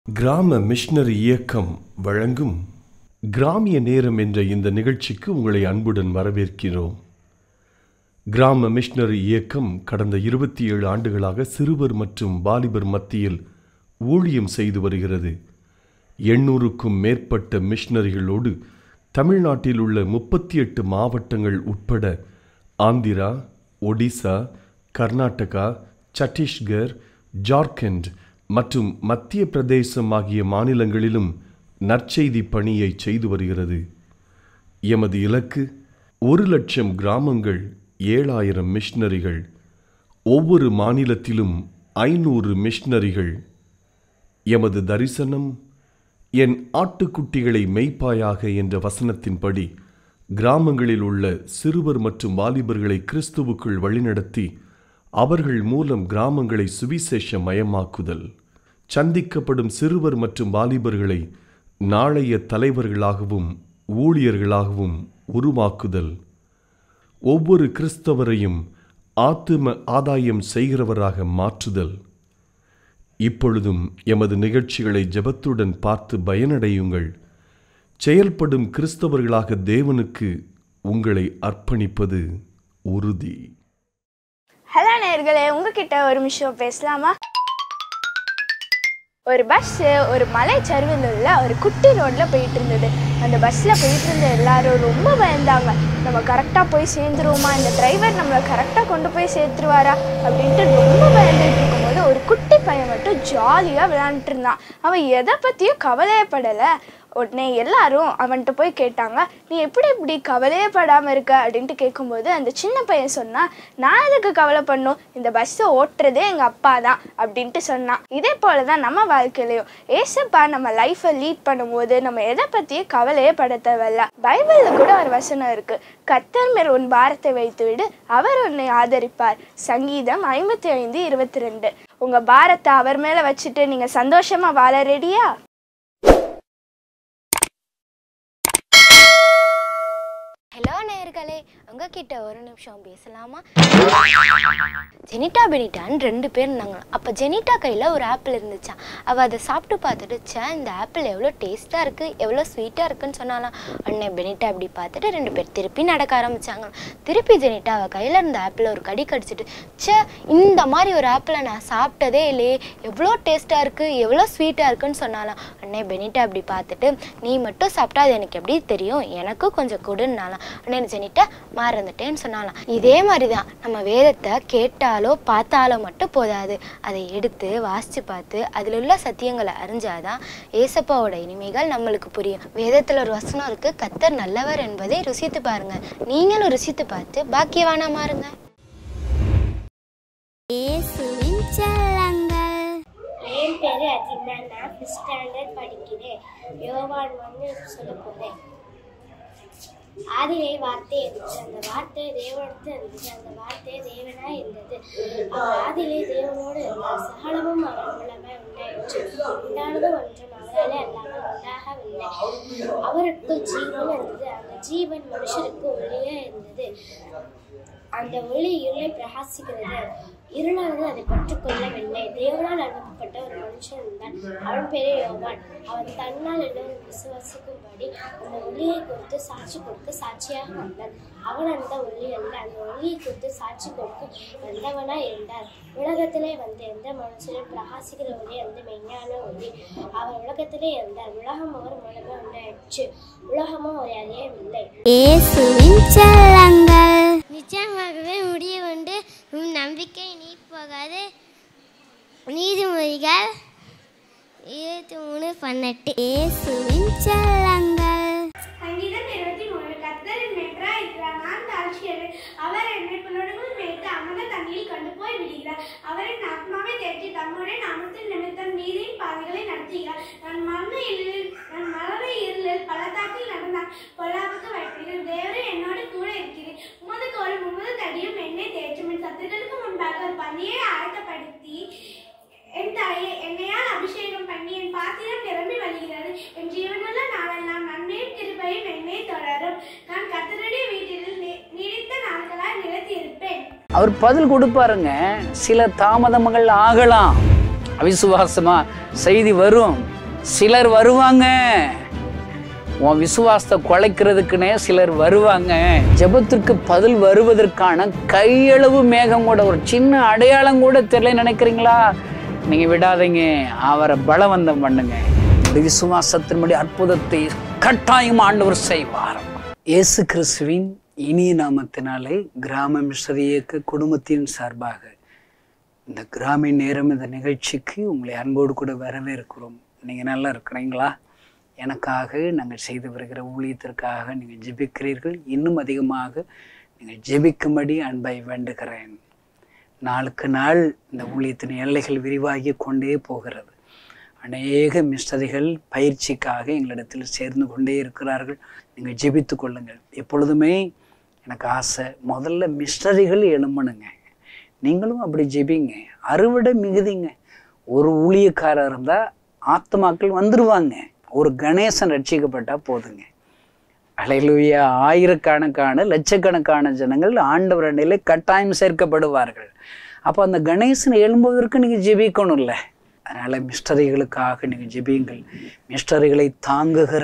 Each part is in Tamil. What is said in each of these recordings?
கிராம மிஷனரி இயக்கம் வழங்கும் கிராமிய நேரம் என்ற இந்த நிகழ்ச்சிக்கு உங்களை அன்புடன் வரவேற்கிறோம் கிராம மிஷனரி இயக்கம் கடந்த இருபத்தி ஏழு ஆண்டுகளாக சிறுவர் மற்றும் வாலிபர் மத்தியில் ஊழியம் செய்து வருகிறது எண்ணூறுக்கும் மேற்பட்ட மிஷனரிகளோடு தமிழ்நாட்டில் உள்ள முப்பத்தி எட்டு மாவட்டங்கள் உட்பட ஆந்திரா ஒடிசா கர்நாடகா சத்தீஸ்கர் ஜார்க்கண்ட் மற்றும் மத்திய பிரதேசம் ஆகிய மாநிலங்களிலும் நற்செய்தி பணியை செய்து வருகிறது எமது இலக்கு ஒரு லட்சம் கிராமங்கள் ஏழாயிரம் மிஷனரிகள் ஒவ்வொரு மாநிலத்திலும் ஐநூறு மிஷனரிகள் எமது தரிசனம் என் ஆட்டுக்குட்டிகளை மெய்ப்பாயாக என்ற வசனத்தின்படி கிராமங்களில் உள்ள சிறுவர் மற்றும் வாலிபர்களை கிறிஸ்துவுக்குள் வழிநடத்தி அவர்கள் மூலம் கிராமங்களை சுவிசேஷ மயமாக்குதல் சந்திக்கப்படும் சிறுவர் மற்றும் வாலிபர்களை நாளைய தலைவர்களாகவும் ஊழியர்களாகவும் உருவாக்குதல் ஒவ்வொரு கிறிஸ்தவரையும் ஆத்தும ஆதாயம் செய்கிறவராக மாற்றுதல் இப்பொழுதும் எமது நிகழ்ச்சிகளை ஜெபத்துடன் பார்த்து பயனடையுங்கள் செயல்படும் கிறிஸ்தவர்களாக தேவனுக்கு உங்களை அர்ப்பணிப்பது உறுதி ஹலோ நேர்களே உங்ககிட்ட ஒரு நிமிஷம் பேசலாமா ஒரு பஸ் ஒரு மலை சரிவில் உள்ள ஒரு குட்டி ரோட்ல போயிட்டு இருந்தது அந்த பஸ்ல போயிட்டு இருந்த எல்லாரும் ரொம்ப பயந்தாங்க நம்ம கரெக்டா போய் சேர்ந்துருவோமா இந்த டிரைவர் நம்மளை கரெக்டா கொண்டு போய் சேர்த்துருவாரா அப்படின்ட்டு ரொம்ப பயந்துட்டு இருக்கும்போது ஒரு குட்டி பையன் மட்டும் ஜாலியா விளையாண்டுட்டு இருந்தான் அவன் எதை பத்தியும் கவலையப்படலை உடனே எல்லாரும் அவன்கிட்ட போய் கேட்டாங்க நீ எப்படி இப்படி கவலையே படாமல் இருக்க அப்படின்ட்டு கேட்கும்போது அந்த சின்ன பையன் சொன்னான் நான் எதுக்கு கவலை பண்ணும் இந்த பஸ்ஸை ஓட்டுறதே எங்கள் அப்பா தான் அப்படின்ட்டு சொன்னான் இதே போல தான் நம்ம வாழ்க்கையிலையும் ஏசப்பா நம்ம லைஃப்பை லீட் பண்ணும்போது நம்ம எதை பற்றியும் கவலையே பட தேவையில்ல பைபிளில் கூட ஒரு வசனம் இருக்கு கத்தர் மேல் உன் பாரத்தை வைத்து விடு அவர் உன்னை ஆதரிப்பார் சங்கீதம் ஐம்பத்தி ஐந்து இருபத்தி ரெண்டு உங்கள் பாரத்தை அவர் மேலே வச்சுட்டு நீங்கள் சந்தோஷமாக வாழ ரெடியா ஹலோ நேயர்களே உங்ககிட்ட ஒரு நிமிஷம் பேசலாமா ஜெனிட்டா பெனிட்டான்னு ரெண்டு பேர் இருந்தாங்க அப்போ ஜெனிட்டா கையில் ஒரு ஆப்பிள் இருந்துச்சான் அவள் அதை சாப்பிட்டு பார்த்துட்டு ச்சே இந்த ஆப்பிள் எவ்வளோ டேஸ்ட்டாக இருக்குது எவ்வளோ ஸ்வீட்டாக இருக்குன்னு சொன்னாலாம் உடனே பெனிட்டா இப்படி பார்த்துட்டு ரெண்டு பேர் திருப்பி நடக்க ஆரம்பிச்சாங்க திருப்பி ஜெனிட்டா அவள் கையில் இருந்த ஆப்பிளை ஒரு கடி கடிச்சிட்டு ச்சே இந்த மாதிரி ஒரு ஆப்பிளை நான் சாப்பிட்டதே இல்லையே எவ்வளோ டேஸ்ட்டாக இருக்குது எவ்வளோ ஸ்வீட்டாக இருக்குன்னு சொன்னாலாம் உடனே பெனிட்டா இப்படி பார்த்துட்டு நீ மட்டும் சாப்பிட்டா அது எனக்கு எப்படி தெரியும் எனக்கும் கொஞ்சம் கொடுன்னாலாம் உடனே ஜெனிட்டா மறந்துட்டேன்னு சொன்னாலாம் இதே மாதிரி தான் நம்ம வேதத்தை கேட்டாலோ பார்த்தாலோ மட்டும் போதாது அதை எடுத்து வாசித்து பார்த்து அதில் உள்ள சத்தியங்களை அறிஞ்சாதான் ஏசப்பாவோட இனிமைகள் நம்மளுக்கு புரியும் வேதத்தில் ஒரு வசனம் இருக்கு கத்தர் நல்லவர் என்பதை ருசித்து பாருங்க நீங்களும் ருசித்து பார்த்து பாக்கியவானா மாறுங்க இயேசுவின் செல்லங்கள் என் பேர் அதினா நான் ஃபிஃப்த் ஸ்டாண்டர்ட் படிக்கிறேன் யோவான் வந்து சொல்ல போகிறேன் ஆதிலே வார்த்தை இருந்தது அந்த வார்த்தை தேவனத்து இருந்தது அந்த வார்த்தை தேவனாய் இருந்தது அவர் ஆதிலே தேவனோடு இருந்தார் சகலமும் அவர் மூலமே உண்டாயிற்று உண்டானது ஒன்றும் அவராலே அல்லாமல் உண்டாகவில்லை அவருக்கு ஜீவன் இருந்தது அந்த ஜீவன் மனுஷருக்கு ஒளியே இருந்தது அந்த ஒளி இருளை பிரகாசிக்கிறது இருளானது அதை பற்றுக்கொள்ளவில்லை தேவனால் அனுப்பப்பட்ட ஒரு மனுஷன் இருந்தான் அவன் பேரே யோவான் அவன் தன்னால் எல்லோரும் விசுவாசிக்கும்படி அந்த ஒளியை குறித்து சாட்சி கொடுக்க சாட்சியாக வந்தான் அவன் அந்த ஒளி அல்ல அந்த ஒளியை குறித்து சாட்சி கொடுக்க வந்தவனாய் இருந்தார் உலகத்திலே வந்த எந்த மனுஷனும் பிரகாசிக்கிற ஒளி அந்த மெய்ஞான ஒளி அவர் உலகத்திலே இருந்தார் உலகம் அவர் மூலமே உண்டாயிடுச்சு உலகமும் அவர் அறியவில்லை இயேசுவின் செல்லங்கள் நிச்சயமாகவே முடிய கொண்டு உன் நம்பிக்கை நீ போகாது நீதிமொழிகள் இருபத்தி மூணு பன்னெண்டு இயேசுவின் செல்லங்கள் சங்கீதம் இருபத்தி மூணு கத்தர் நன்றாய் இருக்கிறார் நான் தாழ்ச்சியது அவர் என்னை புலடுகள் மேய்த்து அமர்ந்த தண்ணியில் கொண்டு போய் விடுகிறார் அவரின் ஆத்மாவை தேற்றி தம்முடைய நாமத்தின் நிமித்தம் நீதியின் பாதைகளை நடத்துகிறார் நான் மரண இருளில் நான் மரண இருளில் பள்ளத்தாக்கில் நடந்தான் பொல்லாப்புக்கு வைக்கிறேன் தேவரே என்னோடு கூட இருக்கிறேன் உமது கோலும் உமது தடியும் என்னை தேற்றும் என் சத்துக்களுக்கு முன்பாக ஒரு பந்தியை ஆயத்தப்படுத்தி என் தலையை எண்ணெயால் அபிஷேகம் பண்ணி என் பாத்திரம் நிரம்பி வழிகிறது என் ஜீவனுள்ள நாளெல்லாம் நன்மையும் கிருபையும் என்னை தொடரும் நான் கத்தருடைய வீட்டில் நீ- நீடித்த நாட்களாய் நிலைத்து இருப்பேன் அவர் பதில் கொடுப்பாருங்க சில தாமதங்கள் ஆகலாம் அவிசுவாசமா செய்தி வரும் சிலர் வருவாங்க உன் விசுவாசத்தை குலைக்கிறதுக்குன்னே சிலர் வருவாங்க ஜெபத்திற்கு பதில் வருவதற்கான கையளவு மேகம் கூட ஒரு சின்ன அடையாளம் கூட தெரியல நினைக்கிறீங்களா நீங்க விடாதீங்க அவரை பலவந்தம் பண்ணுங்க இந்த விசுவாசத்தின்படி அற்புதத்தை கட்டாயம் ஆண்டவர் செய்வார் இயேசு கிறிஸ்துவின் இனிய நாமத்தினாலே கிராம மிஸ்ரரி இயக்க குடும்பத்தின் சார்பாக இந்த கிராமிய நேரம் இந்த நிகழ்ச்சிக்கு உங்களை அன்போடு கூட வரவேற்கிறோம் நீங்கள் நல்லா இருக்கிறீங்களா எனக்காக நாங்கள் செய்து வருகிற ஊழியத்திற்காக நீங்கள் ஜெபிக்கிறீர்கள் இன்னும் அதிகமாக நீங்கள் ஜெபிக்கும்படி அன்பை வேண்டுகிறேன் நாளுக்கு நாள் இந்த ஊழியத்தின் எல்லைகள் விரிவாகி கொண்டே போகிறது அநேக மிஸ்டரிகள் பயிற்சிக்காக எங்களிடத்தில் சேர்ந்து கொண்டே இருக்கிறார்கள் நீங்கள் ஜெபித்து கொள்ளுங்கள் எப்பொழுதுமே எனக்கு ஆசை முதல்ல மிஸ்டரிகள் எழும்பணுங்க நீங்களும் அப்படி ஜெபிங்க அறுவடை மிகுதிங்க ஒரு ஊழியக்காரர் இருந்தால் ஆத்மாக்கள் வந்துருவாங்க ஒரு கணேசன் ரட்சிக்கப்பட்டா போதுங்க அலையிலுயா ஆயிரக்கணக்கான லட்சக்கணக்கான ஜனங்கள் ஆண்டவர் அண்டையிலே கட்டாயம் சேர்க்கப்படுவார்கள் அப்போ அந்த கணேசன் எழும்புவதற்கு நீங்கள் ஜெபிக்கணும்ல அதனால் மிஸ்டரிகளுக்காக நீங்கள் ஜெபியுங்கள் மிஸ்டரிகளை தாங்குகிற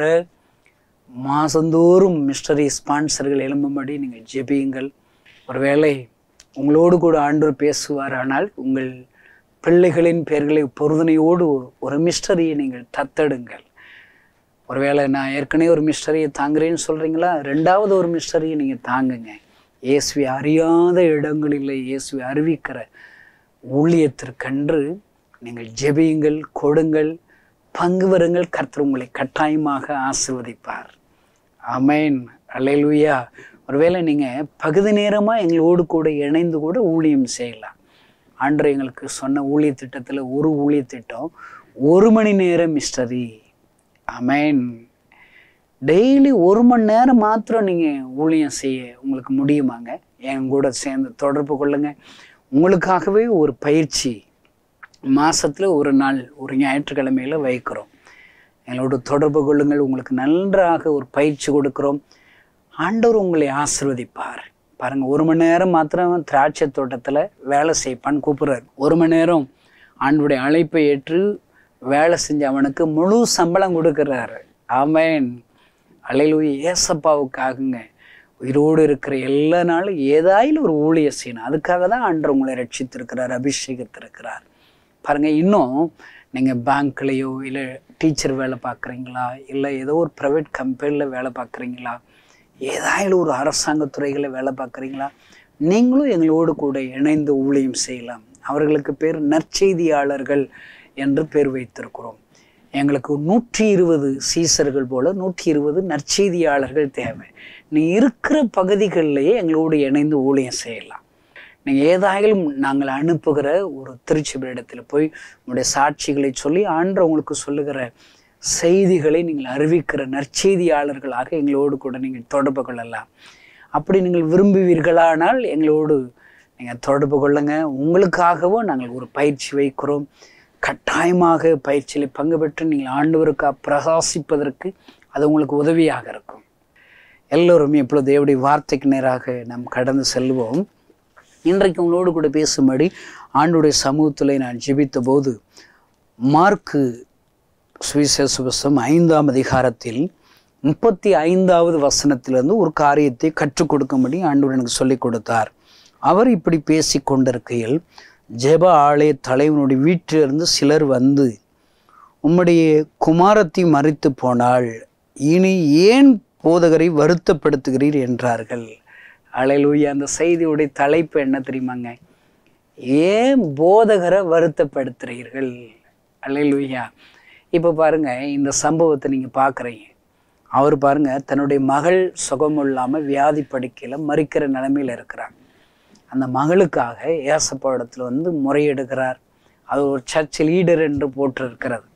மாதந்தோறும் மிஸ்டரி ஸ்பான்சர்கள் எழும்பும்படி நீங்கள் ஜெபியுங்கள் ஒருவேளை உங்களோடு கூட ஆண்டவர் பேசுவார் ஆனால் உங்கள் பிள்ளைகளின் பெயர்களை பொருதனையோடு ஒரு மிஸ்டரியை நீங்கள் தத்தெடுங்கள் ஒருவேளை நான் ஏற்கனவே ஒரு மிஸ்டரியை தாங்குறேன்னு சொல்கிறீங்களா ரெண்டாவது ஒரு மிஸ்டரியை நீங்கள் தாங்குங்க இயேசுவை அறியாத இடங்களில் இயேசுவை அறிவிக்கிற ஊழியத்திற்கென்று நீங்கள் ஜெபியுங்கள் கொடுங்கள் பங்கு வருங்கள் கர்த்தர் உங்களை கட்டாயமாக ஆசிர்வதிப்பார் அமேன் அல்லேலூயா ஒருவேளை நீங்கள் பகுதி நேரமாக எங்களோடு கூட இணைந்து கூட ஊழியம் செய்யலாம் ஆண்டு எங்களுக்கு சொன்ன ஊழிய திட்டத்தில் ஒரு ஊழிய திட்டம் ஒரு மணி நேரம் மிஸ்டரி அமேன் டெய்லி ஒரு மணி நேரம் மாத்திரம் நீங்கள் ஊழியம் செய்ய உங்களுக்கு முடியுமாங்க என் கூட சேர்ந்து தொடர்பு கொள்ளுங்க உங்களுக்காகவே ஒரு பயிற்சி மாசத்துல ஒரு நாள் ஒரு ஞாயிற்றுக்கிழமையில வைக்கிறோம் எங்களோட தொடர்பு கொள்ளுங்கள் உங்களுக்கு நன்றாக ஒரு பயிற்சி கொடுக்கிறோம் ஆண்டவர் உங்களை ஆசிர்வதிப்பார் பாருங்க ஒரு மணி நேரம் மாத்திரம் திராட்சை தோட்டத்தில் வேலை செய்ப்பான்னு கூப்பிடுறாரு ஒரு மணி நேரம் ஆண்டுடைய அழைப்பை ஏற்று வேலை செஞ்ச அவனுக்கு முழு சம்பளம் கொடுக்குறாரு ஆமேன் அலையிலூய் ஏசப்பாவுக்காகுங்க உயிரோடு இருக்கிற எல்லா நாளும் ஏதாயிலும் ஒரு ஊழிய செய்யணும் அதுக்காக தான் ஆண்டவர் உங்களை ரட்சித்திருக்கிறார் அபிஷேகத்திருக்கிறார் பாருங்க இன்னும் நீங்கள் பேங்க்லேயோ இல்லை டீச்சர் வேலை பார்க்குறீங்களா இல்லை ஏதோ ஒரு ப்ரைவேட் கம்பெனியில் வேலை பார்க்குறீங்களா ஏதாயிலும் ஒரு அரசாங்க துறைகளில் வேலை பார்க்குறீங்களா நீங்களும் எங்களோடு கூட இணைந்து ஊழியம் செய்யலாம் அவர்களுக்கு பேர் நற்செய்தியாளர்கள் என்று பேர் வைத்திருக்கிறோம் எங்களுக்கு நூற்றி இருபது சீசர்கள் போல நூற்றி இருபது நற்செய்தியாளர்கள் தேவை நீ இருக்கிற பகுதிகளிலேயே எங்களோடு இணைந்து ஊழியம் செய்யலாம் நீங்கள் ஏதாயிலும் நாங்கள் அனுப்புகிற ஒரு திருச்சிபரிடத்தில் போய் உங்களுடைய சாட்சிகளை சொல்லி ஆண்டு உங்களுக்கு சொல்லுகிற செய்திகளை நீங்கள் அறிவிக்கிற நற்செய்தியாளர்களாக எங்களோடு கூட நீங்கள் தொடர்பு கொள்ளலாம் அப்படி நீங்கள் விரும்புவீர்களானால் எங்களோடு நீங்கள் தொடர்பு கொள்ளுங்க உங்களுக்காகவும் நாங்கள் ஒரு பயிற்சி வைக்கிறோம் கட்டாயமாக பயிற்சியில் பங்கு பெற்று நீங்கள் ஆண்டவருக்காக பிரகாசிப்பதற்கு அது உங்களுக்கு உதவியாக இருக்கும் எல்லோரும் இப்பொழுது தேவடைய வார்த்தைக்கு நேராக நாம் கடந்து செல்வோம் இன்றைக்கு உங்களோடு கூட பேசும்படி ஆண்டுடைய சமூகத்தில் நான் ஜெபித்த போது மார்க்கு சுவிசேஷவசம் ஐந்தாம் அதிகாரத்தில் முப்பத்தி ஐந்தாவது வசனத்திலிருந்து ஒரு காரியத்தை கற்றுக் கொடுக்கும்படி ஆண்டவர் எனக்கு சொல்லிக் கொடுத்தார் அவர் இப்படி பேசி கொண்டிருக்கையில் ஜெப ஆலய தலைவனுடைய வீட்டிலிருந்து சிலர் வந்து உம்முடைய குமாரத்தை மறித்து போனால் இனி ஏன் போதகரை வருத்தப்படுத்துகிறீர் என்றார்கள் அலையிலூயா அந்த செய்தியுடைய தலைப்பு என்ன தெரியுமாங்க ஏன் போதகரை வருத்தப்படுத்துறீர்கள் அலையிலூயா இப்போ பாருங்க இந்த சம்பவத்தை நீங்கள் பார்க்குறீங்க அவர் பாருங்க தன்னுடைய மகள் சுகம் இல்லாமல் வியாதி படுக்கையில் மறிக்கிற நிலைமையில் இருக்கிறார் அந்த மகளுக்காக ஏசப்பா இடத்துல வந்து முறையிடுகிறார் அது ஒரு சர்ச் லீடர் என்று போட்டிருக்கிறது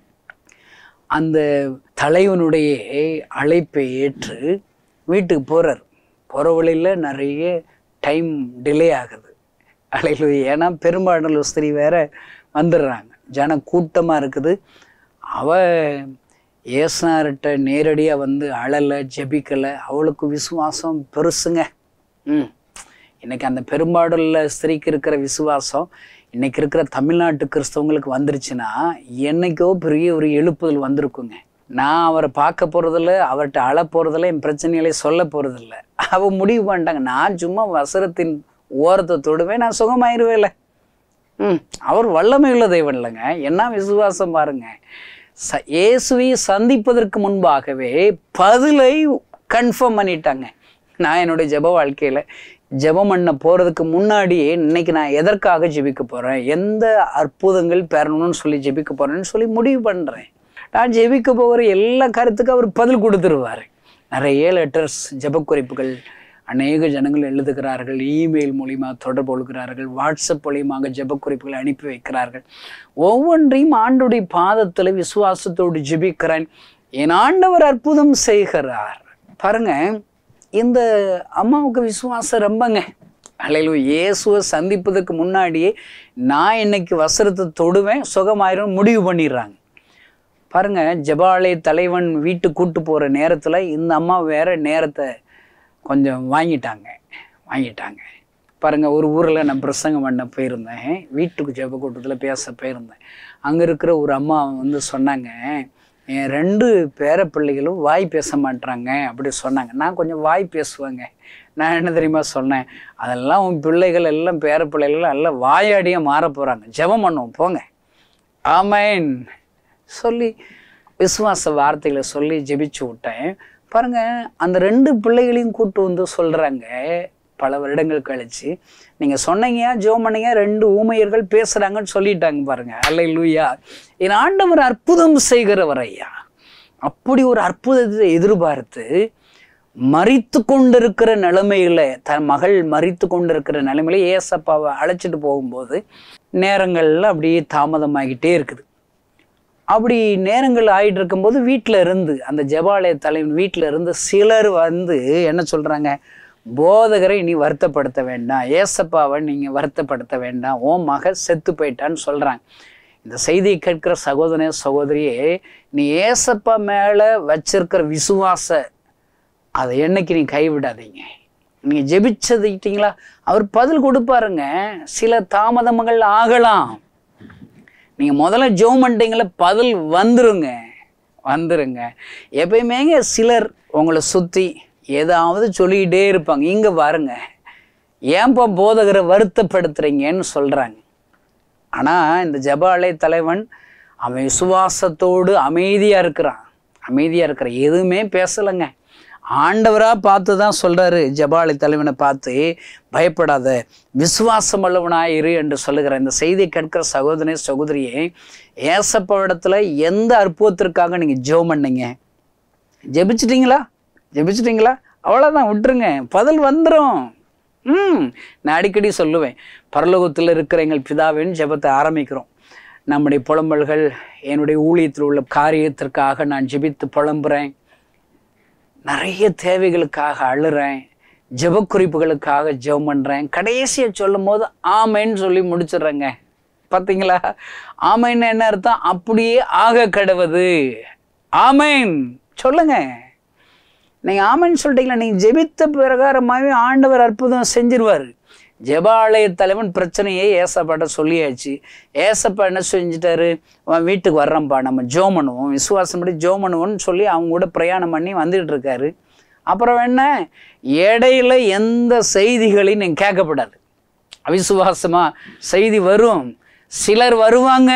அந்த தலைவனுடைய அழைப்பை ஏற்று வீட்டுக்கு போகிறார் போகிற வழியில் நிறைய டைம் டிலே ஆகுது அலையில் ஏன்னா பெரும்பாடல் ஸ்திரீ வேற வந்துடுறாங்க ஜன கூட்டமாக இருக்குது அவ ஏசுனார்கிட்ட நேரடியாக வந்து அழலை ஜெபிக்கலை அவளுக்கு விசுவாசம் பெருசுங்க ம் இன்னைக்கு அந்த பெரும்பாடுள்ள ஸ்திரீக்கு இருக்கிற விசுவாசம் இன்னைக்கு இருக்கிற தமிழ்நாட்டு கிறிஸ்தவங்களுக்கு வந்துருச்சுன்னா என்னைக்கோ பெரிய ஒரு எழுப்புதல் வந்திருக்குங்க நான் அவரை பார்க்க போகிறதில்ல அவர்கிட்ட அழ போகிறதில்ல என் பிரச்சனைகளை சொல்ல போகிறதில்ல அவ முடிவு பண்ணிட்டாங்க நான் சும்மா வசரத்தின் ஓரத்தை தொடுவேன் நான் சுகமாயிருவேல ம் அவர் வல்லமை உள்ள தெய்வம் இல்லைங்க என்ன விசுவாசம் பாருங்க ச இயேசுவை சந்திப்பதற்கு முன்பாகவே பதிலை கன்ஃபார்ம் பண்ணிட்டாங்க நான் என்னுடைய ஜெப வாழ்க்கையில் ஜெபம் பண்ண போகிறதுக்கு முன்னாடியே இன்னைக்கு நான் எதற்காக ஜெபிக்க போகிறேன் எந்த அற்புதங்கள் பெறணும்னு சொல்லி ஜெபிக்க போகிறேன்னு சொல்லி முடிவு பண்ணுறேன் நான் ஜெபிக்க போகிற எல்லா கருத்துக்கும் அவர் பதில் கொடுத்துருவார் நிறைய லெட்டர்ஸ் ஜெபக்குறிப்புகள் அநேக ஜனங்கள் எழுதுகிறார்கள் இமெயில் மூலியமாக தொடர்பு கொள்கிறார்கள் வாட்ஸ்அப் மூலியமாக ஜெபக்குறிப்புகளை அனுப்பி வைக்கிறார்கள் ஒவ்வொன்றையும் ஆண்டுடைய பாதத்தில் விசுவாசத்தோடு ஜெபிக்கிறேன் என் ஆண்டவர் அற்புதம் செய்கிறார் பாருங்க இந்த அம்மாவுக்கு விசுவாசம் ரொம்பங்க அலையில இயேசுவை சந்திப்பதற்கு முன்னாடியே நான் இன்னைக்கு வசரத்தை தொடுவேன் சுகமாயிரும் முடிவு பண்ணிடுறாங்க பாருங்க ஜபாலய தலைவன் வீட்டுக்கு கூட்டு போகிற நேரத்தில் இந்த அம்மா வேற நேரத்தை கொஞ்சம் வாங்கிட்டாங்க வாங்கிட்டாங்க பாருங்க ஒரு ஊரில் நான் பிரசங்கம் பண்ண போயிருந்தேன் வீட்டுக்கு ஜெப கூட்டத்தில் பேச போயிருந்தேன் அங்கே இருக்கிற ஒரு அம்மா வந்து சொன்னாங்க என் ரெண்டு பேர பிள்ளைகளும் வாய் பேச மாட்றாங்க அப்படி சொன்னாங்க நான் கொஞ்சம் வாய் பேசுவேங்க நான் என்ன தெரியுமா சொன்னேன் அதெல்லாம் உன் பிள்ளைகள் எல்லாம் பேர பிள்ளைகள் எல்லாம் வாயாடியாக மாற போகிறாங்க ஜெபம் பண்ணுவோம் போங்க ஆமேன் சொல்லி விசுவாச வார்த்தைகளை சொல்லி ஜெபிச்சு விட்டேன் பாருங்க அந்த ரெண்டு பிள்ளைகளையும் கூட்டு வந்து சொல்றாங்க பல வருடங்கள் கழிச்சு நீங்க சொன்னீங்க ஜோ பண்ணீங்க ரெண்டு ஊமையர்கள் பேசுறாங்கன்னு சொல்லிட்டாங்க பாருங்க அல்ல லூயா என் ஆண்டவர் அற்புதம் செய்கிறவர் ஐயா அப்படி ஒரு அற்புதத்தை எதிர்பார்த்து மறித்து கொண்டிருக்கிற நிலைமையில தன் மகள் மறித்து கொண்டிருக்கிற நிலைமையில ஏசப்பாவை அழைச்சிட்டு போகும்போது நேரங்கள்ல அப்படியே தாமதமாகிட்டே இருக்குது அப்படி நேரங்கள் ஆயிட்டு இருக்கும்போது வீட்டில் இருந்து அந்த ஜெபாலய தலைவன் வீட்டில் இருந்து சிலர் வந்து என்ன சொல்கிறாங்க போதகரை நீ வருத்தப்படுத்த வேண்டாம் ஏசப்பாவை நீங்கள் வருத்தப்படுத்த வேண்டாம் ஓ மக செத்து போயிட்டான்னு சொல்கிறாங்க இந்த செய்தியை கேட்கிற சகோதர சகோதரியே நீ ஏசப்பா மேலே வச்சிருக்கிற விசுவாச அதை என்னைக்கு நீ கைவிடாதீங்க நீங்கள் ஜெபிச்சதுக்கிட்டீங்களா அவர் பதில் கொடுப்பாருங்க சில தாமதங்கள் ஆகலாம் நீங்க முதல்ல ஜோம் பண்ணிட்டீங்களா பதில் வந்துருங்க வந்துருங்க எப்பயுமேங்க சிலர் உங்களை சுத்தி ஏதாவது சொல்லிக்கிட்டே இருப்பாங்க இங்க பாருங்க ஏன்பா போதகரை வருத்தப்படுத்துறீங்கன்னு சொல்றாங்க ஆனா இந்த ஜபாலய தலைவன் அவன் விசுவாசத்தோடு அமைதியா இருக்கிறான் அமைதியா இருக்கிற எதுவுமே பேசலைங்க ஆண்டவரா பார்த்து தான் சொல்றாரு ஜபாலி தலைவனை பார்த்து பயப்படாத விசுவாசம் உள்ளவனாயிரு என்று சொல்லுகிற இந்த செய்தியை கேட்கிற சகோதரி சகோதரியே ஏசப்பாவிடத்துல எந்த அற்புதத்திற்காக நீங்க ஜெபம் பண்ணீங்க ஜெபிச்சிட்டீங்களா ஜெபிச்சிட்டீங்களா அவ்வளோதான் விட்டுருங்க பதில் வந்துடும் ம் நான் அடிக்கடி சொல்லுவேன் பரலோகத்தில் இருக்கிற எங்கள் பிதாவின் ஜெபத்தை ஆரம்பிக்கிறோம் நம்முடைய புலம்பல்கள் என்னுடைய ஊழியத்தில் உள்ள காரியத்திற்காக நான் ஜெபித்து புலம்புறேன் நிறைய தேவைகளுக்காக அழுறேன் ஜெபக்குறிப்புகளுக்காக ஜெபம் பண்ணுறேன் கடைசியை சொல்லும் போது ஆமைன்னு சொல்லி முடிச்சிடுறேங்க பார்த்தீங்களா ஆமைன்னு என்ன அர்த்தம் அப்படியே ஆக கடவுது ஆமைன் சொல்லுங்க நீங்கள் ஆமைன்னு சொல்லிட்டீங்களா நீங்கள் ஜெபித்த பிரகாரமாகவே ஆண்டவர் அற்புதம் செஞ்சிருவார் ஜெபாலய தலைவன் பிரச்சனையை ஏசப்பாட்ட சொல்லியாச்சு ஏசப்பா என்ன செஞ்சுட்டாரு அவன் வீட்டுக்கு வர்றோம்ப்பா நம்ம ஜோ பண்ணுவோம் விசுவாசம் படி ஜோ பண்ணுவோம்னு சொல்லி அவங்க கூட பிரயாணம் பண்ணி வந்துட்டு இருக்காரு அப்புறம் என்ன இடையில எந்த செய்திகளையும் நீங்கள் கேட்கப்படாது அவிசுவாசமா செய்தி வரும் சிலர் வருவாங்க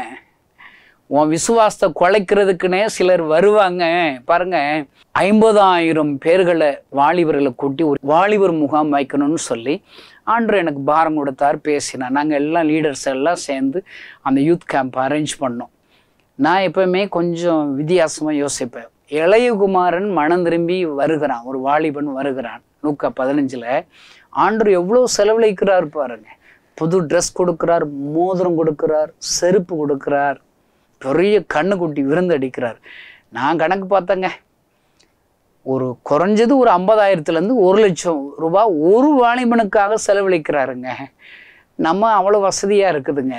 உன் விசுவாசத்தை குலைக்கிறதுக்குன்னே சிலர் வருவாங்க பாருங்க ஐம்பதாயிரம் பேர்களை வாலிபர்களை கூட்டி ஒரு வாலிபர் முகாம் வைக்கணும்னு சொல்லி ஆண்டு எனக்கு பாரம் கொடுத்தார் பேசினார் நாங்கள் எல்லாம் லீடர்ஸ் எல்லாம் சேர்ந்து அந்த யூத் கேம்ப் அரேஞ்ச் பண்ணோம் நான் எப்பவுமே கொஞ்சம் வித்தியாசமாக யோசிப்பேன் இளையகுமாரன் மனம் திரும்பி வருகிறான் ஒரு வாலிபன் வருகிறான் நூக்கா பதினஞ்சில் ஆண்டவர் எவ்வளோ செலவழிக்கிறார் பாருங்க புது ட்ரெஸ் கொடுக்கிறார் மோதிரம் கொடுக்கிறார் செருப்பு கொடுக்கிறார் பெரிய கண்ணுக்குட்டி விருந்து அடிக்கிறார் நான் கணக்கு பார்த்தேங்க ஒரு குறைஞ்சது ஒரு ஐம்பதாயிரத்துலேருந்து ஒரு லட்சம் ரூபாய் ஒரு வாலிபனுக்காக செலவழிக்கிறாருங்க நம்ம அவ்வளோ வசதியாக இருக்குதுங்க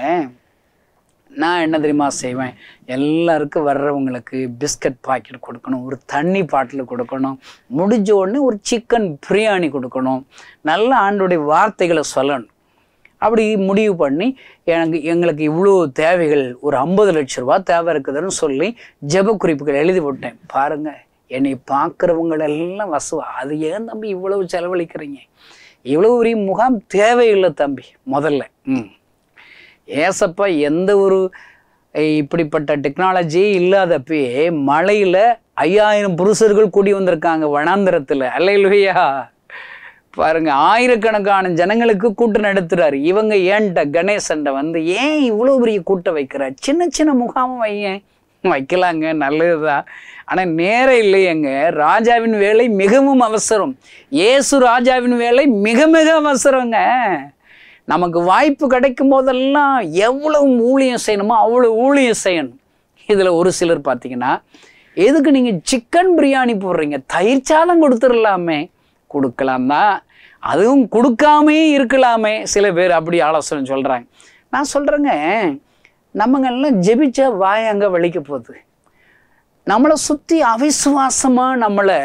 நான் என்ன தெரியுமா செய்வேன் எல்லாருக்கும் வர்றவங்களுக்கு பிஸ்கட் பாக்கெட் கொடுக்கணும் ஒரு தண்ணி பாட்டில் கொடுக்கணும் முடிஞ்ச உடனே ஒரு சிக்கன் பிரியாணி கொடுக்கணும் நல்ல ஆண்டோடைய வார்த்தைகளை சொல்லணும் அப்படி முடிவு பண்ணி எனக்கு எங்களுக்கு இவ்வளோ தேவைகள் ஒரு ஐம்பது லட்ச ரூபா தேவை இருக்குதுன்னு சொல்லி ஜெப குறிப்புகள் எழுதி விட்டேன் பாருங்க என்னை பார்க்குறவங்களெல்லாம் வசுவா அது ஏன் தம்பி இவ்வளவு செலவழிக்கிறீங்க இவ்வளவு பெரிய முகாம் தேவையில்லை தம்பி முதல்ல ம் ஏசப்பா எந்த ஒரு அஹ், இப்படிப்பட்ட டெக்னாலஜியே இல்லாதப்பயே மலையில் ஐயாயிரம் புருஷர்கள் கூடி வந்திருக்காங்க வனாந்திரத்தில் அல்லையிலுயா பாருங்க ஆயிரக்கணக்கான ஜனங்களுக்கு கூட்டம் நடத்துறாரு இவங்க ஏன்ட்ட கணேசன்ட்ட வந்து ஏன் இவ்வளோ பெரிய கூட்டம் வைக்கிறார் சின்ன சின்ன முகாமும் வையேன் வைக்கலாங்க நல்லதுதான் ஆனால் நேரம் இல்லையேங்க ராஜாவின் வேலை மிகவும் அவசரம் இயேசு ராஜாவின் வேலை மிக மிக அவசரங்க நமக்கு வாய்ப்பு கிடைக்கும் போதெல்லாம் எவ்வளவு ஊழியம் செய்யணுமோ அவ்வளோ ஊழியம் செய்யணும் இதில் ஒரு சிலர் பார்த்தீங்கன்னா எதுக்கு நீங்கள் சிக்கன் பிரியாணி போடுறீங்க தயிர் சாதம் கொடுத்துடலாமே கொடுக்கலாம் தான் அதுவும் கொடுக்காமே இருக்கலாமே சில பேர் அப்படி ஆலோசனை சொல்கிறாங்க நான் சொல்கிறேங்க நம்மங்கெல்லாம் ஜெபிச்சா வாய் அங்கே வலிக்க போகுது நம்மளை சுற்றி அவிசுவாசமாக நம்மளை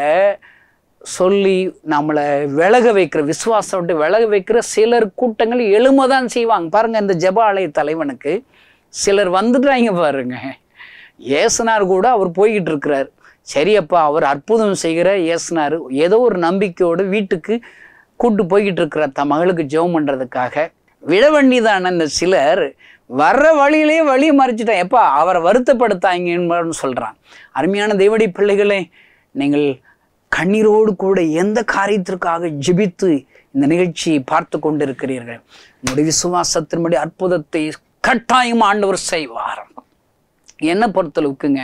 சொல்லி நம்மளை விலக வைக்கிற விசுவாசம் விட்டு விலக வைக்கிற சிலர் கூட்டங்கள் எழும தான் செய்வாங்க பாருங்க இந்த ஜெப ஆலய தலைவனுக்கு சிலர் வந்துட்டாங்க பாருங்க ஏசுனார் கூட அவர் போய்கிட்டு இருக்கிறார் சரியப்பா அவர் அற்புதம் செய்கிற ஏசுனார் ஏதோ ஒரு நம்பிக்கையோடு வீட்டுக்கு கூட்டு போய்கிட்டு இருக்கிறார் தன் மகளுக்கு ஜெபம் பண்ணுறதுக்காக விட வேண்டியதான இந்த சிலர் வர்ற வழியிலே வழியை மறைச்சிட்டேன் எப்பா அவரை வருத்தப்படுத்தாங்கன்னு சொல்கிறான் அருமையான தேவடி பிள்ளைகளே நீங்கள் கண்ணீரோடு கூட எந்த காரியத்திற்காக ஜெபித்து இந்த நிகழ்ச்சியை பார்த்து கொண்டிருக்கிறீர்கள் உங்களுடைய விசுவாசத்தின்படி அற்புதத்தை கட்டாயம் ஆண்டவர் செய்வார் என்ன பொறுத்தளவுக்குங்க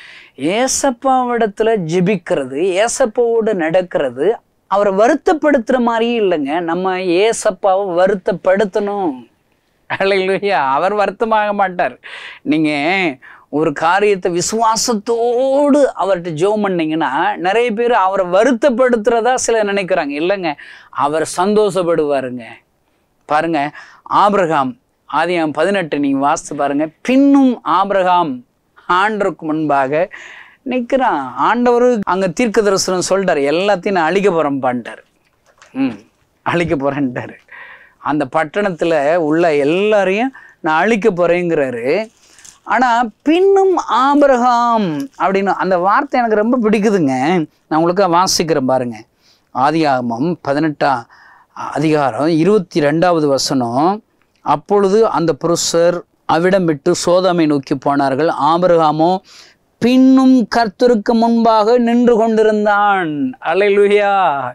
ஏசப்பாவிடத்துல ஜெபிக்கிறது ஏசப்பாவோடு நடக்கிறது அவரை வருத்தப்படுத்துற மாதிரியே இல்லைங்க நம்ம ஏசப்பாவை வருத்தப்படுத்தணும் அல்லையா அவர் வருத்தமாக மாட்டார் நீங்க ஒரு காரியத்தை விசுவாசத்தோடு அவர்கிட்ட ஜெபம் பண்ணீங்கன்னா நிறைய பேர் அவரை வருத்தப்படுத்துறதா சிலர் நினைக்கிறாங்க இல்லைங்க அவர் சந்தோஷப்படுவாருங்க பாருங்க ஆபிரகாம் ஆதியாம் பதினெட்டு நீங்க வாசித்து பாருங்க பின்னும் ஆபிரகாம் ஆண்டருக்கு முன்பாக நிற்கிறான் ஆண்டவர் அங்க தீர்க்க தரிசனம் சொல்லிட்டாரு எல்லாத்தையும் நான் அழிக்க போறேன்பான்ட்டார் ம் அழிக்க போறேன்ட்டாரு அந்த பட்டணத்துல உள்ள எல்லாரையும் நான் அழிக்க போறேங்கிறாரு ஆனா பின்னும் ஆபிரகாம் அப்படின்னு அந்த வார்த்தை எனக்கு ரொம்ப பிடிக்குதுங்க நான் உங்களுக்கு வாசிக்கிறேன் பாருங்க ஆதியாகமம் பதினெட்டாம் அதிகாரம் இருபத்தி ரெண்டாவது வசனம் அப்பொழுது அந்த புருஷர் அவிடம் விட்டு சோதமை நோக்கி போனார்கள் ஆபிரகாமோ பின்னும் கர்த்தருக்கு முன்பாக நின்று கொண்டிருந்தான் அல்லேலூயா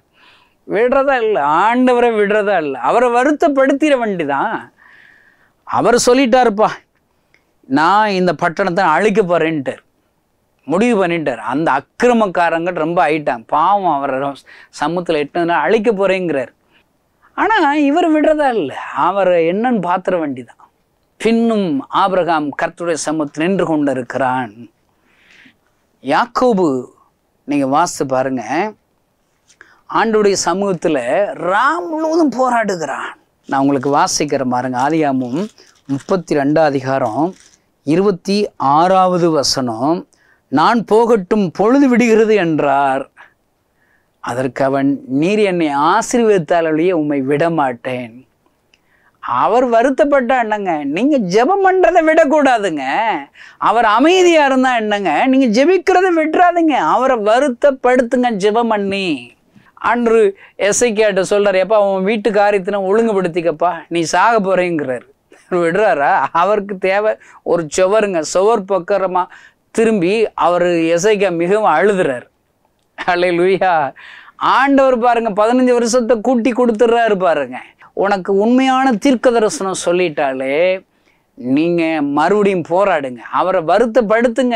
விடுறதா இல்லை ஆண்டவரை விடுறதா இல்லை அவரை வருத்தப்படுத்திட வேண்டிதான் அவர் சொல்லிட்டாருப்பா நான் இந்த பட்டணத்தை அழிக்க போறேன்ட்டார் முடிவு பண்ணிட்டார் அந்த அக்கிரமக்காரங்க ரொம்ப ஆயிட்டாங்க பாவம் அவரை சமூகத்தில் எட்டுனா அழிக்க போறேங்கிறார் ஆனால் இவர் விடுறதா இல்லை அவரை என்னன்னு பாத்திர வேண்டிதான் பின்னும் ஆபிரகாம் கர்த்தருடைய சமூகத்தில் நின்று கொண்டு இருக்கிறான் யாக்கோபு நீங்க வாசித்து பாருங்க ஆண்டுடைய சமூகத்தில் ராம் முழுவதும் போராடுகிறான் நான் உங்களுக்கு வாசிக்கிறேன் பாருங்க ஆதியாமும் முப்பத்தி ரெண்டாம் அதிகாரம் இருபத்தி ஆறாவது வசனம் நான் போகட்டும் பொழுது விடுகிறது என்றார் அதற்கு அவன் நீர் என்னை ஆசீர்வதித்தாலேயே உம்மை விட மாட்டேன் அவர் வருத்தப்பட்டா என்னங்க நீங்க ஜெபம் பண்றதை விடக்கூடாதுங்க அவர் அமைதியா இருந்தா என்னங்க நீங்க ஜெபிக்கிறத விட்டுறாதீங்க அவரை வருத்தப்படுத்துங்க ஜெபம் பண்ணி அன்று எஸ்ஐக்கியாட்ட சொல்றாரு எப்பா உன் வீட்டு காரியத்தினை ஒழுங்குபடுத்திக்கப்பா நீ சாக போறேங்கிறாரு விடுறாரா அவருக்கு தேவை ஒரு சுவருங்க சுவர் பக்கரமா திரும்பி அவர் எஸ்ஐக்கா மிகவும் அழுதுறாரு அல்ல லூயா ஆண்டவர் பாருங்க பதினஞ்சு வருஷத்தை கூட்டி கொடுத்துட்றாரு பாருங்க உனக்கு உண்மையான தீர்க்க தரிசனம் சொல்லிட்டாலே நீங்க மறுபடியும் போராடுங்க அவரை வருத்தப்படுத்துங்க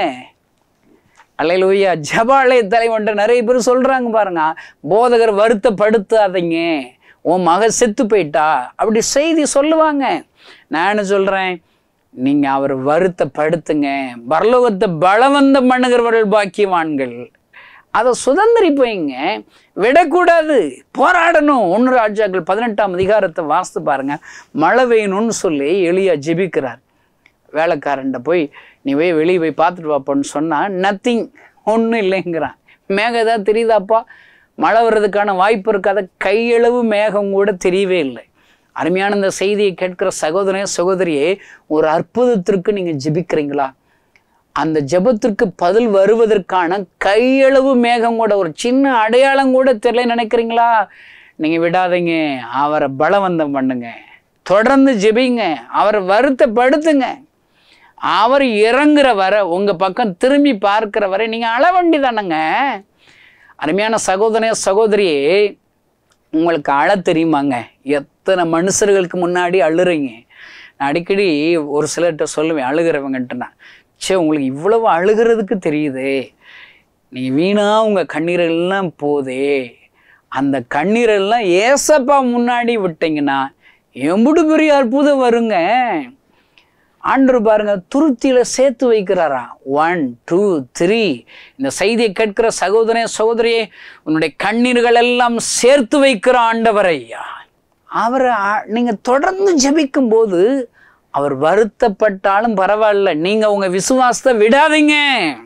அல்லையா ஜபாலய தலைவன்ட்ட நிறைய பேர் சொல்றாங்க பாருங்க போதகர் வருத்தப்படுத்தாதீங்க உன் மக செத்து போயிட்டா அப்படி செய்தி சொல்லுவாங்க நான் என்ன சொல்றேன் நீங்க அவர் வருத்தப்படுத்துங்க பரலோகத்தை பலவந்தம் பண்ணுகிறவர்கள் பாக்கியவான்கள் அதை சுதந்திரிப்பீங்க விடக்கூடாது போராடணும் ஒன்று ராஜாக்கள் பதினெட்டாம் அதிகாரத்தை வாசித்து பாருங்க மழை பெய்யணும்னு சொல்லி எளியா ஜெபிக்கிறார் வேலைக்காரன்ட்ட போய் நீ போய் வெளியே போய் பார்த்துட்டு வாப்பான்னு சொன்னால் நத்திங் ஒன்றும் இல்லைங்கிறான் மேகம் ஏதாவது தெரியுதாப்பா மழை வர்றதுக்கான வாய்ப்பு இருக்காத கையளவு மேகம் கூட தெரியவே இல்லை அருமையான இந்த செய்தியை கேட்கிற சகோதரனே சகோதரியே ஒரு அற்புதத்திற்கு நீங்க ஜெபிக்கிறீங்களா அந்த ஜெபத்திற்கு பதில் வருவதற்கான கையளவு மேகம் கூட ஒரு சின்ன அடையாளம் கூட தெரியல நினைக்கிறீங்களா நீங்க விடாதீங்க அவரை பலவந்தம் பண்ணுங்க தொடர்ந்து ஜெபிங்க அவரை வருத்தப்படுத்துங்க அவர் இறங்குற வரை உங்க பக்கம் திரும்பி பார்க்கிற வரை நீங்க அழ வேண்டிதானங்க அருமையான சகோதரனே சகோதரியே உங்களுக்கு அழ தெரியுமாங்க எத்தனை மனுஷர்களுக்கு முன்னாடி அழுறீங்க நான் அடிக்கடி ஒரு சிலர்கிட்ட சொல்லுவேன் அழுகிறவங்கன்ட்டு நான் சே உங்களுக்கு இவ்வளவு அழுகிறதுக்கு தெரியுதே நீங்கள் வீணா உங்கள் கண்ணீரெல்லாம் போதே அந்த கண்ணீரெல்லாம் ஏசப்பா முன்னாடி விட்டீங்கன்னா எம்புடு பெரிய அற்புதம் வருங்க ஆண்டு பாருங்க துருத்தியில சேர்த்து வைக்கிறாரா ஒன் டூ த்ரீ இந்த செய்தியை கேட்கிற சகோதரே சகோதரியே உன்னுடைய கண்ணீர்கள் எல்லாம் சேர்த்து வைக்கிற ஆண்டவர் ஐயா அவரை ஆ- நீங்க தொடர்ந்து ஜெபிக்கும் போது அவர் வருத்தப்பட்டாலும் பரவாயில்ல நீங்க உங்க விசுவாசத்தை விடாதீங்க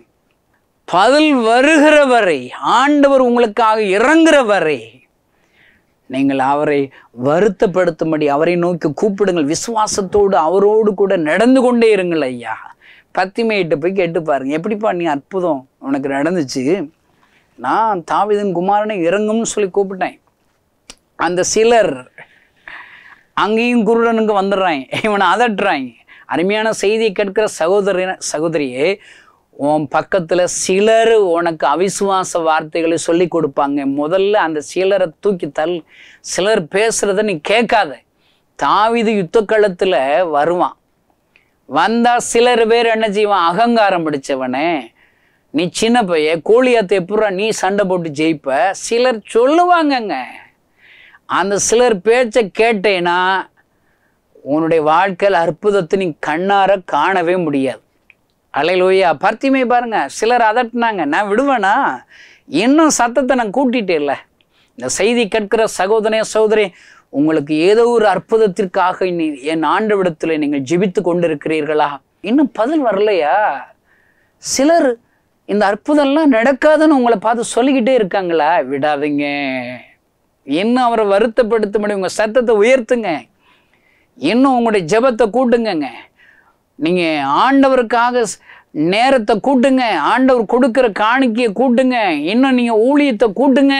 பதில் வருகிற வரை ஆண்டவர் உங்களுக்காக இறங்குற வரை நீங்கள் அவரை வருத்தப்படுத்தும்படி அவரை நோக்கி கூப்பிடுங்கள் விசுவாசத்தோடு அவரோடு கூட நடந்து கொண்டே இருங்கள் ஐயா பத்திமையிட்ட போய் கேட்டு பாருங்க எப்படிப்பா நீ அற்புதம் உனக்கு நடந்துச்சு நான் தாவிதன் குமாரனை இறங்கும்னு சொல்லி கூப்பிட்டேன் அந்த சிலர் அங்கேயும் குருடனுக்கு வந்துடுறாங்க இவனை அதட்டுறாங்க அருமையான செய்தியை கேட்கிற சகோதரி சகோதரியே உன் பக்கத்தில் சிலர் உனக்கு அவிசுவாச வார்த்தைகளை சொல்லி கொடுப்பாங்க முதல்ல அந்த சிலரை தூக்கி தள் சிலர் பேசுறத நீ கேட்காத தாவிது யுத்த களத்தில் வருவான் வந்தா சிலர் பேர் என்ன செய்வான் அகங்காரம் பிடிச்சவனே நீ சின்ன பைய கோழியாத்த எப்படா நீ சண்டை போட்டு ஜெயிப்ப சிலர் சொல்லுவாங்கங்க அந்த சிலர் பேச்சை கேட்டேன்னா உன்னுடைய வாழ்க்கையில் அற்புதத்தை நீ கண்ணார காணவே முடியாது அலையிலோயா பர்த்திமை பாருங்க சிலர் அதட்டினாங்க நான் விடுவேனா இன்னும் சத்தத்தை நான் கூட்டிட்டே இல்லை இந்த செய்தி கேட்கிற சகோதரே சகோதரி உங்களுக்கு ஏதோ ஒரு அற்புதத்திற்காக இனி என் ஆண்டவிடத்தில் நீங்கள் ஜெபித்து கொண்டிருக்கிறீர்களா இன்னும் பதில் வரலையா சிலர் இந்த அற்புதம்லாம் நடக்காதுன்னு உங்களை பார்த்து சொல்லிக்கிட்டே இருக்காங்களா விடாதீங்க இன்னும் அவரை வருத்தப்படுத்தும்படி உங்கள் சத்தத்தை உயர்த்துங்க இன்னும் உங்களுடைய ஜெபத்தை கூட்டுங்கங்க நீங்கள் ஆண்டவருக்காக ஸ்- நேரத்தை கூட்டுங்க ஆண்டவர் கொடுக்குற காணிக்கையை கூட்டுங்க இன்னும் நீங்கள் ஊழியத்தை கூட்டுங்க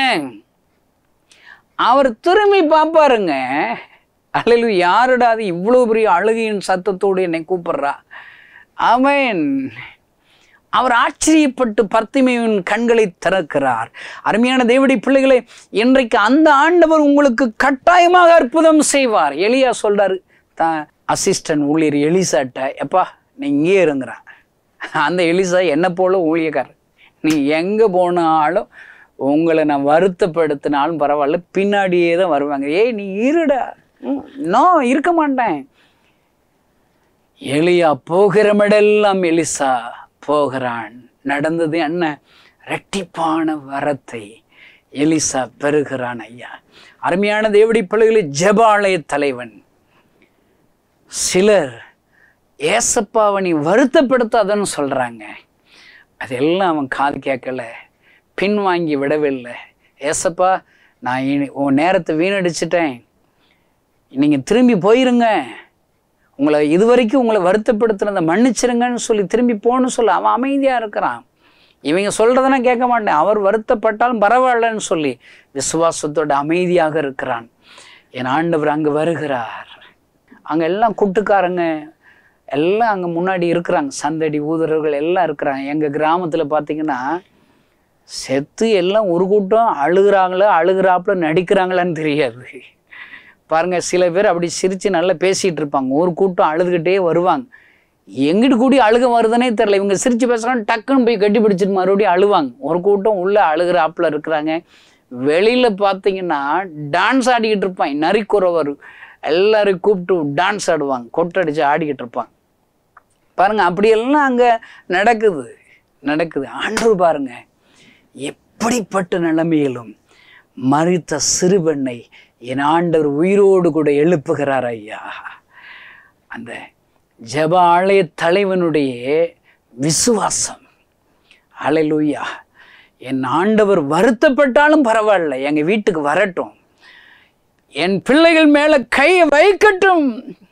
அவர் திரும்பி பார்ப்பாருங்க அழகு யாருடா அது இவ்வளோ பெரிய அழுகையின் சத்தத்தோடு என்னை கூப்பிடுறா அவன் அவர் ஆச்சரியப்பட்டு பர்த்திமையின் கண்களை திறக்கிறார் அருமையான தேவடி பிள்ளைகளை இன்றைக்கு அந்த ஆண்டவர் உங்களுக்கு கட்டாயமாக அற்புதம் செய்வார் எலியா சொல்றாரு தான் அசிஸ்டன்ட் ஊழியர் எலிசாட்ட எப்பா நீ இங்கேயே இருங்கிறான் அந்த எலிசா என்ன போல ஊழியக்காரர் நீ எங்கே போனாலும் உங்களை நான் வருத்தப்படுத்தினாலும் பரவாயில்ல பின்னாடியே தான் வருவாங்க ஏய் நீ இருடா ம், நோ இருக்க மாட்டேன் எலியா போகிறமிடெல்லாம் எலிசா போகிறான் நடந்தது என்ன இரட்டிப்பான வரத்தை எலிசா பெறுகிறான் ஐயா அருமையான தேவடி பிள்ளைகளை ஜெபாலய தலைவன் சிலர் ஏசப்பாவை நீ வருத்தப்படுத்தாதன்னு சொல்றாங்க அதெல்லாம் அவன் காது கேட்கல பின்வாங்கி விடவில்லை ஏசப்பா நான் இனி- உன் நேரத்தை வீணடிச்சிட்டேன் நீங்கள் திரும்பி போயிருங்க உங்களை இதுவரைக்கும் உங்களை வருத்தப்படுத்துனதை மன்னிச்சிருங்கன்னு சொல்லி திரும்பி போன்னு சொல்லி அவன் அமைதியாக இருக்கிறான் இவங்க சொல்கிறதெல்லாம் கேட்க மாட்டேன் அவர் வருத்தப்பட்டாலும் பரவாயில்லன்னு சொல்லி விசுவாசத்தோட அமைதியாக இருக்கிறான் என் ஆண்டவர் அங்கே வருகிறார் அங்கே எல்லாம் குட்டுக்காரங்க எல்லாம் அங்கே முன்னாடி இருக்கிறாங்க சந்தடி ஊதரர்கள் எல்லாம் இருக்கிறாங்க எங்கள் கிராமத்தில் பார்த்தீங்கன்னா செத்து எல்லாம் ஒரு கூட்டம் அழுகுறாங்களா அழுகுறாப்புல நடிக்கிறாங்களான்னு தெரியாது பாருங்க சில பேர் அப்படி சிரித்து நல்லா பேசிகிட்டு இருப்பாங்க ஒரு கூட்டம் அழுதுகிட்டே வருவாங்க எங்கிட்டு கூடி அழுக வருதுன்னே தெரில இவங்க சிரித்து பேசுகிறாங்க டக்குன்னு போய் கட்டி பிடிச்சிட்டு மறுபடியும் அழுவாங்க ஒரு கூட்டம் உள்ளே அழுகுறாப்புல இருக்கிறாங்க வெளியில் பார்த்தீங்கன்னா டான்ஸ் ஆடிக்கிட்டு இருப்பாங்க நரிக்குறவர் எல்லாரையும் கூப்பிட்டு டான்ஸ் ஆடுவாங்க கொட்டடிச்சு ஆடிக்கிட்டு இருப்பாங்க பாருங்க அப்படியெல்லாம் அங்கே நடக்குது நடக்குது ஆண்டு பாருங்க எப்படிப்பட்ட நிலைமையிலும் மறித்த சிறுபெண்ணை என் ஆண்டவர் உயிரோடு கூட எழுப்புகிறார் ஐயா அந்த ஜெப ஆலய தலைவனுடைய விசுவாசம் அலையலூயா என் ஆண்டவர் வருத்தப்பட்டாலும் பரவாயில்ல எங்கள் வீட்டுக்கு வரட்டும் என் பிள்ளைகள் மேல கையை வைக்கட்டும்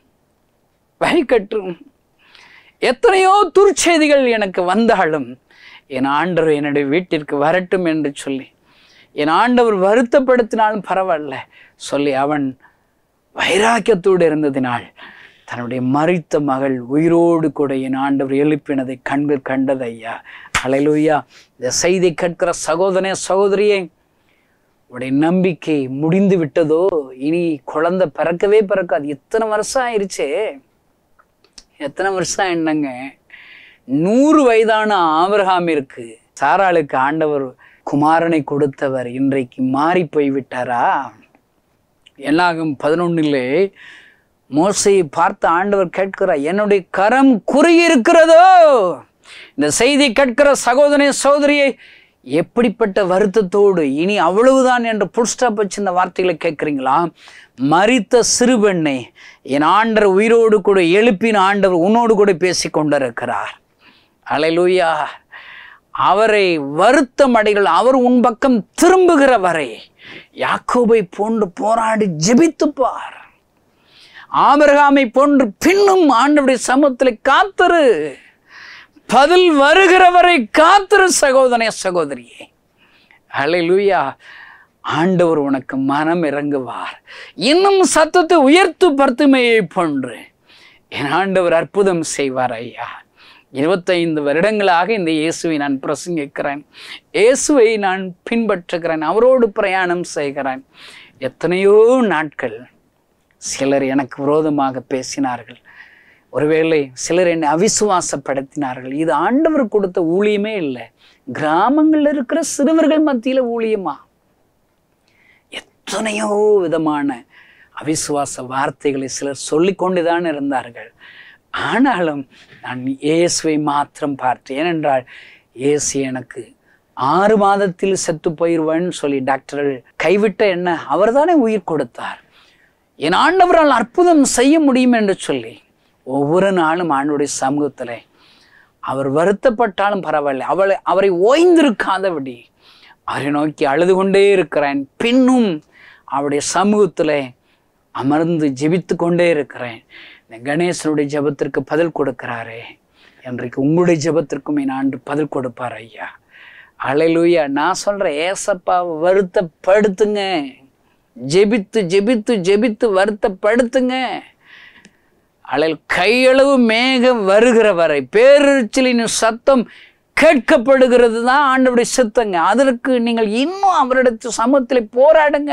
வைக்கட்டும் எத்தனையோ துர்ச்செய்திகள் எனக்கு வந்தாலும் என் ஆண்டவர் என்னுடைய வீட்டிற்கு வரட்டும் என்று சொல்லி என் ஆண்டவர் வருத்தப்படுத்தினாலும் பரவாயில்ல சொல்லி அவன் வைராக்கியத்தோடு இருந்ததினால் தன்னுடைய மறித்த மகள் உயிரோடு கூட என் ஆண்டவர் எழுப்பினதை கண்கள் கண்டது ஐயா அலையிலுயா இந்த செய்தி கேட்கிற சகோதரனே சகோதரியே உடைய நம்பிக்கை முடிந்து விட்டதோ இனி குழந்தை பிறக்கவே பிறக்காது எத்தனை வருஷம் ஆயிருச்சே எத்தனை வருஷம் என்னங்க நூறு வயதான ஆபிரகாமிற்கு சாராளுக்கு ஆண்டவர் குமாரனை கொடுத்தவர் இன்றைக்கு மாறி போய் விட்டாரா என்னாகும் பதினொன்னிலே மோசையை பார்த்த ஆண்டவர் கேட்கிறார் என்னுடைய கரம் குறுகியிருக்கிறதோ இந்த செய்தி கேட்கிற சகோதரனை சகோதரியை எப்படிப்பட்ட வருத்தத்தோடு இனி அவ்வளவுதான் என்று புட்ஸ்டாப் வச்சு இந்த வார்த்தைகளை கேட்குறீங்களா மரித்த சிறுபெண்ணை என் ஆண்டவர் உயிரோடு கூட எழுப்பின ஆண்டவர் உன்னோடு கூட பேசி கொண்டிருக்கிறார் அலையலூயா அவரை வருத்தம் அடைகள் அவர் உன் பக்கம் திரும்புகிற வரை யாக்கோபை போன்று போராடி ஜெபித்துப்பார் ஆபிரகாமை போன்று பின்னும் ஆண்டவருடைய சமூகத்தில் காத்திரு பதில் வருகிற வரை காத்திரு சகோதரனே சகோதரியே ஹalleluya ஆண்டவர் உனக்கு மனம் இறங்குவார் இன்னும் சத்தத்தை உயர்த்து பர்த்துமையை போன்று என் ஆண்டவர் அற்புதம் செய்வார் ஐயா இருபத்தைந்து வருடங்களாக இந்த இயேசுவை நான் பிரசங்கிக்கிறேன் இயேசுவை நான் பின்பற்றுகிறேன் அவரோடு பிரயாணம் செய்கிறேன் எத்தனையோ நாட்கள் சிலர் எனக்கு விரோதமாக பேசினார்கள் ஒருவேளை சிலர் என்னை அவிசுவாசப்படுத்தினார்கள் இது ஆண்டவர் கொடுத்த ஊழியமே இல்லை கிராமங்கள்ல இருக்கிற சிறுவர்கள் மத்தியில ஊழியமா எத்தனையோ விதமான அவிசுவாச வார்த்தைகளை சிலர் சொல்லிக்கொண்டுதான் இருந்தார்கள் ஆனாலும் நான் இயேசுவை மாத்திரம் பார்த்தேன் ஏனென்றால் இயேசு எனக்கு ஆறு மாதத்தில் செத்து போயிடுவேன்னு சொல்லி டாக்டர்கள் கைவிட்ட என்ன அவர்தானே உயிர் கொடுத்தார் என் ஆண்டவரால் அற்புதம் செய்ய முடியும் என்று சொல்லி ஒவ்வொரு நாளும் ஆண்டுடைய சமூகத்தில் அவர் வருத்தப்பட்டாலும் பரவாயில்லை அவளை அவரை ஓய்ந்திருக்காதபடி அவரை நோக்கி அழுது கொண்டே இருக்கிறேன் பின்னும் அவருடைய சமூகத்தில் அமர்ந்து ஜெபித்து கொண்டே இருக்கிறேன் இந்த கணேசனுடைய ஜெபத்திற்கு பதில் கொடுக்கிறாரே இன்றைக்கு உங்களுடைய ஜெபத்திற்கும் என் ஆண்டு பதில் கொடுப்பார் ஐயா அலையிலூயா நான் சொல்கிறேன் ஏசப்பா வருத்தப்படுத்துங்க ஜெபித்து ஜெபித்து ஜெபித்து வருத்தப்படுத்துங்க அலையில் கையளவு மேகம் வருகிற வரை பேரிச்சலின் சத்தம் கேட்கப்படுகிறது தான் ஆண்டவருடைய சித்தங்க அதற்கு நீங்கள் இன்னும் அவரிடத்து சமூகத்தில் போராடுங்க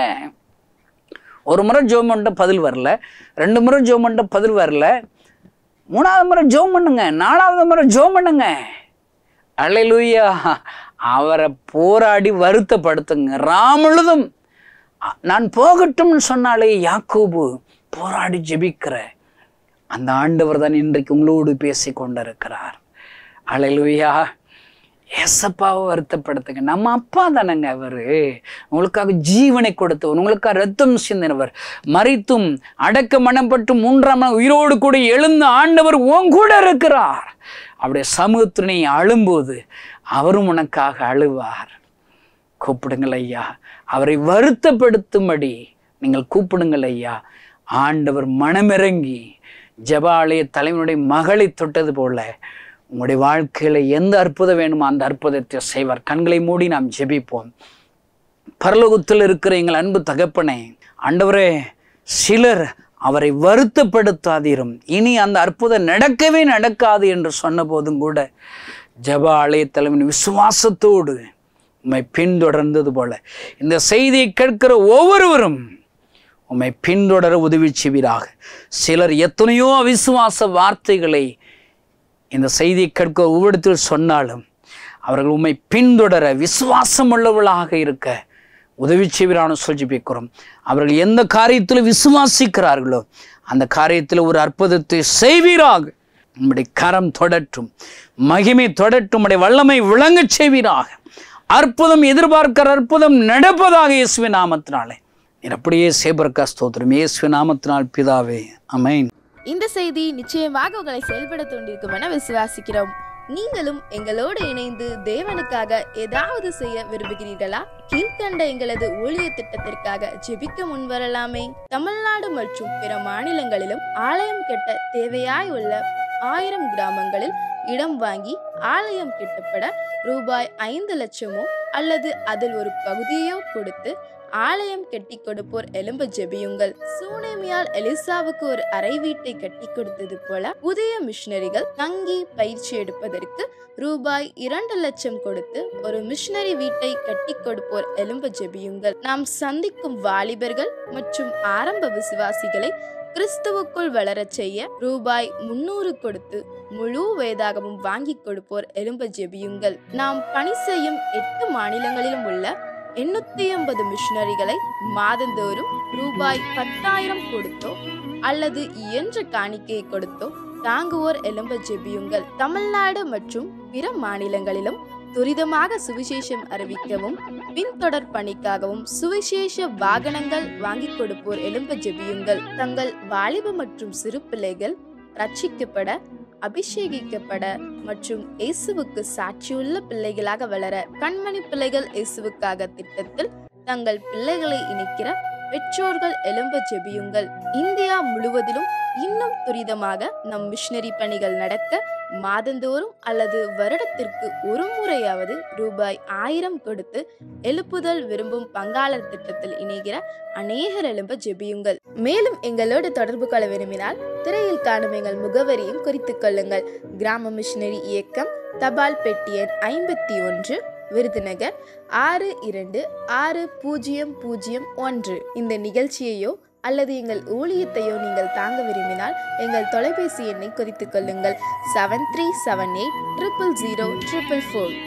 ஒரு முறை ஜோம் பண்ண பதில் வரல ரெண்டு முறை ஜோம் பண்ண பதில் வரல மூணாவது முறை ஜோம் பண்ணுங்க நாலாவது முறை ஜோம் பண்ணுங்க அலையிலுயா அவரை போராடி வருத்தப்படுத்துங்க ராமுழுதும் அ- நான் போகட்டும்னு சொன்னாலே யாக்கோபு போராடி ஜெபிக்கிற அந்த ஆண்டவர் தான் இன்றைக்கு உங்களோடு பேசி கொண்டிருக்கிறார் அலையிலுயா ஏசப்பாவை வருத்தப்படுத்துங்க நம்ம அப்பா தானேங்க அவரு உங்களுக்காக ஜீவனை கொடுத்தவர் உங்களுக்காக ரத்தம் சிந்தினவர் மறித்தும் அடக்க மனப்பட்டு மூன்றாம் நாள் உயிரோடு கூட எழுந்த ஆண்டவர் உன் கூட இருக்கிறார் அவருடைய சமூகத்தினை அழும்போது அவரும் உனக்காக அழுவார் கூப்பிடுங்கள் ஐயா அவரை வருத்தப்படுத்தும்படி நீங்கள் கூப்பிடுங்கள் ஐயா ஆண்டவர் மனமிறங்கி ஜெபாலய தலைவனுடைய மகளை தொட்டது போல உங்களுடைய வாழ்க்கையில எந்த அற்புதம் வேணுமோ அந்த அற்புதத்தை செய்வார் கண்களை மூடி நாம் ஜெபிப்போம் பரலோகத்தில் இருக்கிற எங்கள் அன்பு தகப்பனே ஆண்டவரே சிலர் அவரை வருத்தப்படுத்தாதீரும் இனி அந்த அற்புதம் நடக்கவே நடக்காது என்று சொன்ன போதும் கூட ஜப ஆலய தலைவன் விசுவாசத்தோடு உம்மை பின்தொடர்ந்தது போல இந்த செய்தியை கேட்கிற ஒவ்வொருவரும் உம்மை பின்தொடர உதவி செய்வீராக சிலர் எத்தனையோ அவிசுவாச வார்த்தைகளை இந்த செய்தியை கேட்க ஒவ்வொருத்தில் சொன்னாலும் அவர்கள் உம்மை பின்தொடர விசுவாசம் உள்ளவர்களாக இருக்க உதவி செய்வீரான சொல்லிப்பிக்கிறோம் அவர்கள் எந்த காரியத்தில் விசுவாசிக்கிறார்களோ அந்த காரியத்தில் ஒரு அற்புதத்தை செய்வீராக உம்முடைய கரம் தொடட்டும் மகிமை தொடட்டும் உம்முடைய வல்லமை விளங்கச் செய்வீராக அற்புதம் எதிர்பார்க்கிற அற்புதம் நடப்பதாக இயேசுவின் நாமத்தினாலே நீர் அப்படியே சேபர்கா ஸ்தோத்திரம் இயேசுவின் நாமத்தினால் பிதாவே அமேன் இந்த செய்தி நிச்சயமாக உங்களை செயல்பட தூண்டிருக்கும் என விசுவாசிக்கிறோம் நீங்களும் எங்களோடு இணைந்து தேவனுக்காக ஏதாவது செய்ய விரும்புகிறீர்களா கீழ்கண்ட எங்களது ஊழிய திட்டத்திற்காக ஜெபிக்க முன்வரலாமே தமிழ்நாடு மற்றும் பிற மாநிலங்களிலும் ஆலயம் கட்ட தேவையாய் உள்ள ஆயிரம் கிராமங்களில் இடம் வாங்கி ஆலயம் கட்டப்பட ரூபாய் ஐந்து லட்சமோ அல்லது அதில் ஒரு பகுதியோ கொடுத்து ஆலயம் கட்டி கொடுப்போர் எலும்ப ஜெபியுங்கள் சூனேமியால் எலிசாவுக்கு ஒரு அறை வீட்டை கட்டி கொடுத்தது போல புதிய மிஷனரிகள் தங்கி பயிற்சி எடுப்பதற்கு ரூபாய் இரண்டு லட்சம் கொடுத்து ஒரு மிஷனரி வீட்டை கட்டி கொடுப்போர் எலும்ப ஜெபியுங்கள் நாம் சந்திக்கும் வாலிபர்கள் மற்றும் ஆரம்ப விசுவாசிகளை கிறிஸ்துவுக்குள் வளரச் செய்ய ரூபாய் முன்னூறு கொடுத்து முழு வேதாகமும் வாங்கி கொடுப்போர் எலும்ப ஜெபியுங்கள் நாம் பணி செய்யும் எட்டு மாநிலங்களிலும் உள்ள எண்ணூத்தி ஐம்பது மிஷனரிகளை மாதந்தோறும் ரூபாய் பத்தாயிரம் கொடுத்தோ அல்லது இயன்ற காணிக்கையை கொடுத்தோ தாங்குவோர் எலும்ப ஜெபியுங்கள் தமிழ்நாடு மற்றும் பிற மாநிலங்களிலும் துரிதமாக சுவிசேஷம் அறிவிக்கவும் பின்தொடர் பணிக்காகவும் சுவிசேஷ வாகனங்கள் வாங்கிக் கொடுப்போர் எலும்ப ஜெபியுங்கள் தங்கள் வாலிப மற்றும் சிறு பிள்ளைகள் ரட்சிக்கப்பட அபிஷேகிக்கப்பட மற்றும் இயேசுவுக்கு சாட்சியுள்ள பிள்ளைகளாக வளர கண்மணி பிள்ளைகள் இயேசுவுக்காக திட்டத்தில் தங்கள் பிள்ளைகளை இணைக்கிற பெற்றோர்கள் எலும்ப ஜெபியுங்கள் இந்தியா முழுவதிலும் இன்னும் துரிதமாக நம் மிஷனரி பணிகள் நடக்க மாதந்தோறும் அல்லது வருடத்திற்கு ஒரு முறையாவது ரூபாய் ஆயிரம் கொடுத்து எழுப்புதல் விரும்பும் பங்காளர் திட்டத்தில் இணைகிற அநேகர் எழும்ப ஜெபியுங்கள் மேலும் எங்களோடு தொடர்பு கொள்ள விரும்பினால் திரையில் காணும் எங்கள் முகவரியும் குறித்துக் கொள்ளுங்கள் கிராம மிஷனரி இயக்கம் தபால் பெட்டி எண் ஐம்பத்தி ஒன்று விருதுநகர் ஆறு இரண்டு ஆறு பூஜ்ஜியம் பூஜ்ஜியம் ஒன்று இந்த நிகழ்ச்சியையோ அல்லது எங்கள் ஊழியத்தையோ நீங்கள் தாங்க விரும்பினால் எங்கள் தொலைபேசி எண்ணை குறித்துக் கொள்ளுங்கள் seven three seven eight triple zero triple four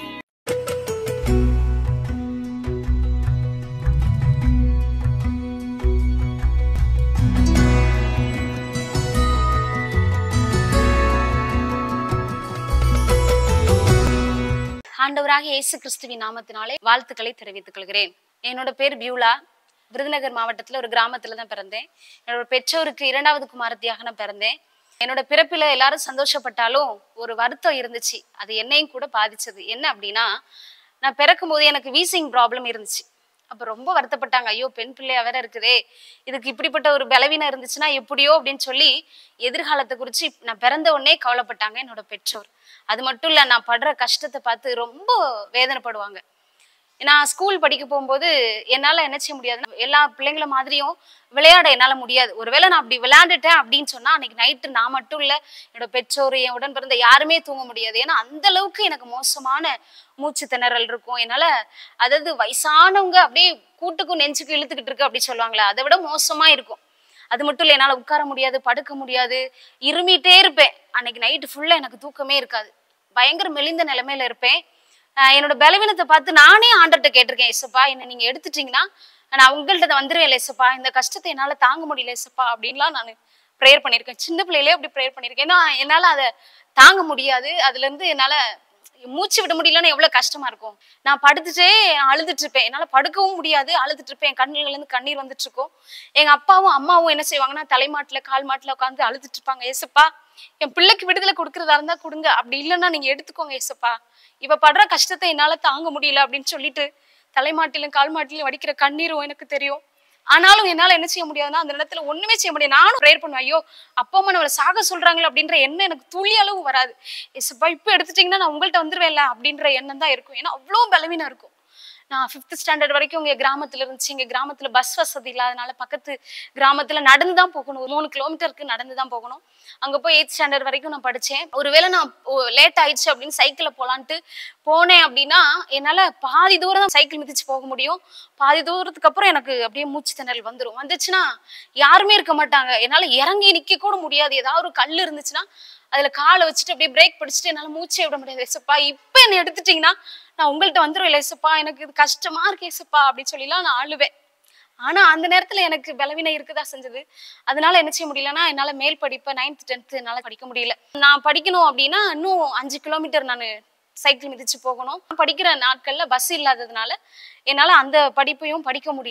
ஆண்டவராக இயேசு கிறிஸ்துவின் நாமத்தினாலே வாழ்த்துக்களை தெரிவித்துக் கொள்கிறேன் என்னோட பேர் பியூலா விருதுநகர் மாவட்டத்துல ஒரு கிராமத்துல தான் பிறந்தேன் என்னோட பெற்றோருக்கு இரண்டாவது குமாரத்தியாக நான் பிறந்தேன் என்னோட பிறப்பில எல்லாரும் சந்தோஷப்பட்டாலும் ஒரு வருத்தம் இருந்துச்சு அது என்னையும் கூட பாதிச்சது என்ன அப்படின்னா நான் பிறக்கும் போது எனக்கு வீசிங் ப்ராப்ளம் இருந்துச்சு அப்ப ரொம்ப வருத்தப்பட்டாங்க ஐயோ பெண் பிள்ளையா வேற இருக்குதே இதுக்கு இப்படிப்பட்ட ஒரு பலவீனம் இருந்துச்சுன்னா எப்படியோ அப்படின்னு சொல்லி எதிர்காலத்தை குறிச்சு நான் பிறந்த உடனே கவலைப்பட்டாங்க என்னோட பெற்றோர் அது மட்டும் இல்ல நான் படுற கஷ்டத்தை பார்த்து ரொம்ப வேதனைப்படுவாங்க நான் ஸ்கூல் படிக்க போகும்போது என்னால என்ன செய்ய முடியாது எல்லா பிள்ளைங்கள மாதிரியும் விளையாட என்னால முடியாது ஒருவேளை நான் அப்படி விளையாண்டுட்டேன் அப்படின்னு சொன்னா அன்னைக்கு நைட்டு நான் மட்டும் இல்ல என்னோட பெற்றோர் என் உடன் பிறந்த யாருமே தூங்க முடியாது ஏன்னா அந்த அளவுக்கு எனக்கு மோசமான மூச்சு திணறல் இருக்கும் என்னால அதாவது வயசானவங்க அப்படியே கூட்டுக்கும் நெஞ்சுக்கும் இழுத்துக்கிட்டு இருக்கு அப்படி சொல்லுவாங்களே அதை விட மோசமா இருக்கும் அது மட்டும் இல்லை என்னால் உட்கார முடியாது படுக்க முடியாது இருமிட்டே இருப்பேன் அன்னைக்கு நைட்டு ஃபுல்லாக எனக்கு தூக்கமே இருக்காது பயங்கர மெலிந்த நிலைமையில இருப்பேன் ஆஹ் என்னோட பலவீனத்தை பார்த்து நானே ஆண்டர்கிட்ட கேட்டிருக்கேன் எசப்பா என்ன நீங்க எடுத்துட்டீங்கன்னா நான் உங்கள்கிட்ட வந்துருவேன் எசப்பா இந்த கஷ்டத்தை என்னால தாங்க முடியல எசப்பா அப்படின்லாம் நான் ப்ரேயர் பண்ணியிருக்கேன் சின்ன பிள்ளையிலே அப்படி ப்ரேயர் பண்ணியிருக்கேன் ஏன்னா என்னால அதை தாங்க முடியாது அதுல இருந்து என்னால மூச்சு விட முடியலன்னு எவ்வளவு கஷ்டமா இருக்கும் நான் படுத்துட்டே அழுதுட்டு இருப்பேன் என்னால படுக்கவும் முடியாது அழுதுட்டு இருப்பேன் என் கண்ணுல இருந்து கண்ணீர் வந்துட்டு இருக்கும் எங்க அப்பாவும் அம்மாவும் என்ன செய்வாங்கன்னா தலைமாட்டுல கால் மாட்டுல உட்காந்து அழுதுட்டு இருப்பாங்க ஏசப்பா என் பிள்ளைக்கு விடுதலை கொடுக்கறதா இருந்தா கொடுங்க அப்படி இல்லைன்னா நீங்க எடுத்துக்கோங்க ஏசப்பா இவ படுற கஷ்டத்தை என்னால தாங்க முடியல அப்படின்னு சொல்லிட்டு தலைமாட்டிலும் கால் மாட்டிலும் வடிக்கிற கண்ணீரும் எனக்கு தெரியும் ஆனாலும் என்னால என்ன செய்ய முடியாதுன்னா அந்த நேரத்துல ஒண்ணுமே செய்ய முடியாது நானும் ப்ரேயர் பண்ணுவேன் ஐயோ அப்பா அம்மா நம்மளை சாக சொல்றாங்களே அப்படின்ற எண்ணம் எனக்கு துளி அளவு வராது எஸ்ப்பா இப்போ எடுத்துட்டீங்கன்னா நான் உங்கள்ட்ட வந்துருவேன்ல அப்படின்ற எண்ணம் தான் இருக்கும் ஏன்னா அவ்வளோ பலவீனம் இருக்கும் நான் ஃபிஃப்த் ஸ்டாண்டர்ட் வரைக்கும் இங்கே கிராமத்துல இருந்துச்சு இங்கே கிராமத்துல பஸ் வசதி இல்லாதனால பக்கத்து கிராமத்துல நடந்து தான் போகணும் ஒரு மூணு கிலோமீட்டருக்கு நடந்து தான் போகணும் அங்க போய் எயித் ஸ்டாண்டர்ட் வரைக்கும் நான் படிச்சேன் ஒருவேளை நான் லேட் ஆயிடுச்சு அப்படின்னு சைக்கிளில் போலான்ட்டு போனேன் அப்படின்னா என்னால பாதி தூரம் தான் சைக்கிள் மிதிச்சு போக முடியும் பாதி தூரத்துக்கு அப்புறம் எனக்கு அப்படியே மூச்சு திணறல் வந்துடும் வந்துச்சுன்னா யாருமே இருக்க மாட்டாங்க என்னால இறங்கி நிக்க கூட முடியாது ஏதாவது ஒரு கல் இருந்துச்சுன்னா அதுல காலை வச்சுட்டு அப்படியே பிரேக் பிடிச்சிட்டு என்னால மூச்சே விட முடியாது ஏசப்பா இப்ப என்ன எடுத்துட்டீங்கன்னா நான் உங்கள்ட்ட வந்துருவேன் ஏசப்பா எனக்கு இது கஷ்டமா இருக்கு ஏசப்பா அப்படின்னு சொல்லிலாம் நான் அழுவேன் ஆனா அந்த நேரத்துல எனக்கு பலவீனம் இருக்குதா செஞ்சது அதனால என்ன செய்ய முடியலன்னா என்னால மேல் படிப்பை நைன்த் டென்த் என்னால படிக்க முடியல நான் படிக்கணும் அப்படின்னா இன்னும் அஞ்சு கிலோமீட்டர் நான் சைக்கிள் மிதிச்சு போகணும் படிக்கிற நாட்கள்ல பஸ் இல்லாததுனால என்னால அந்த படிப்பையும் படிக்க முடியல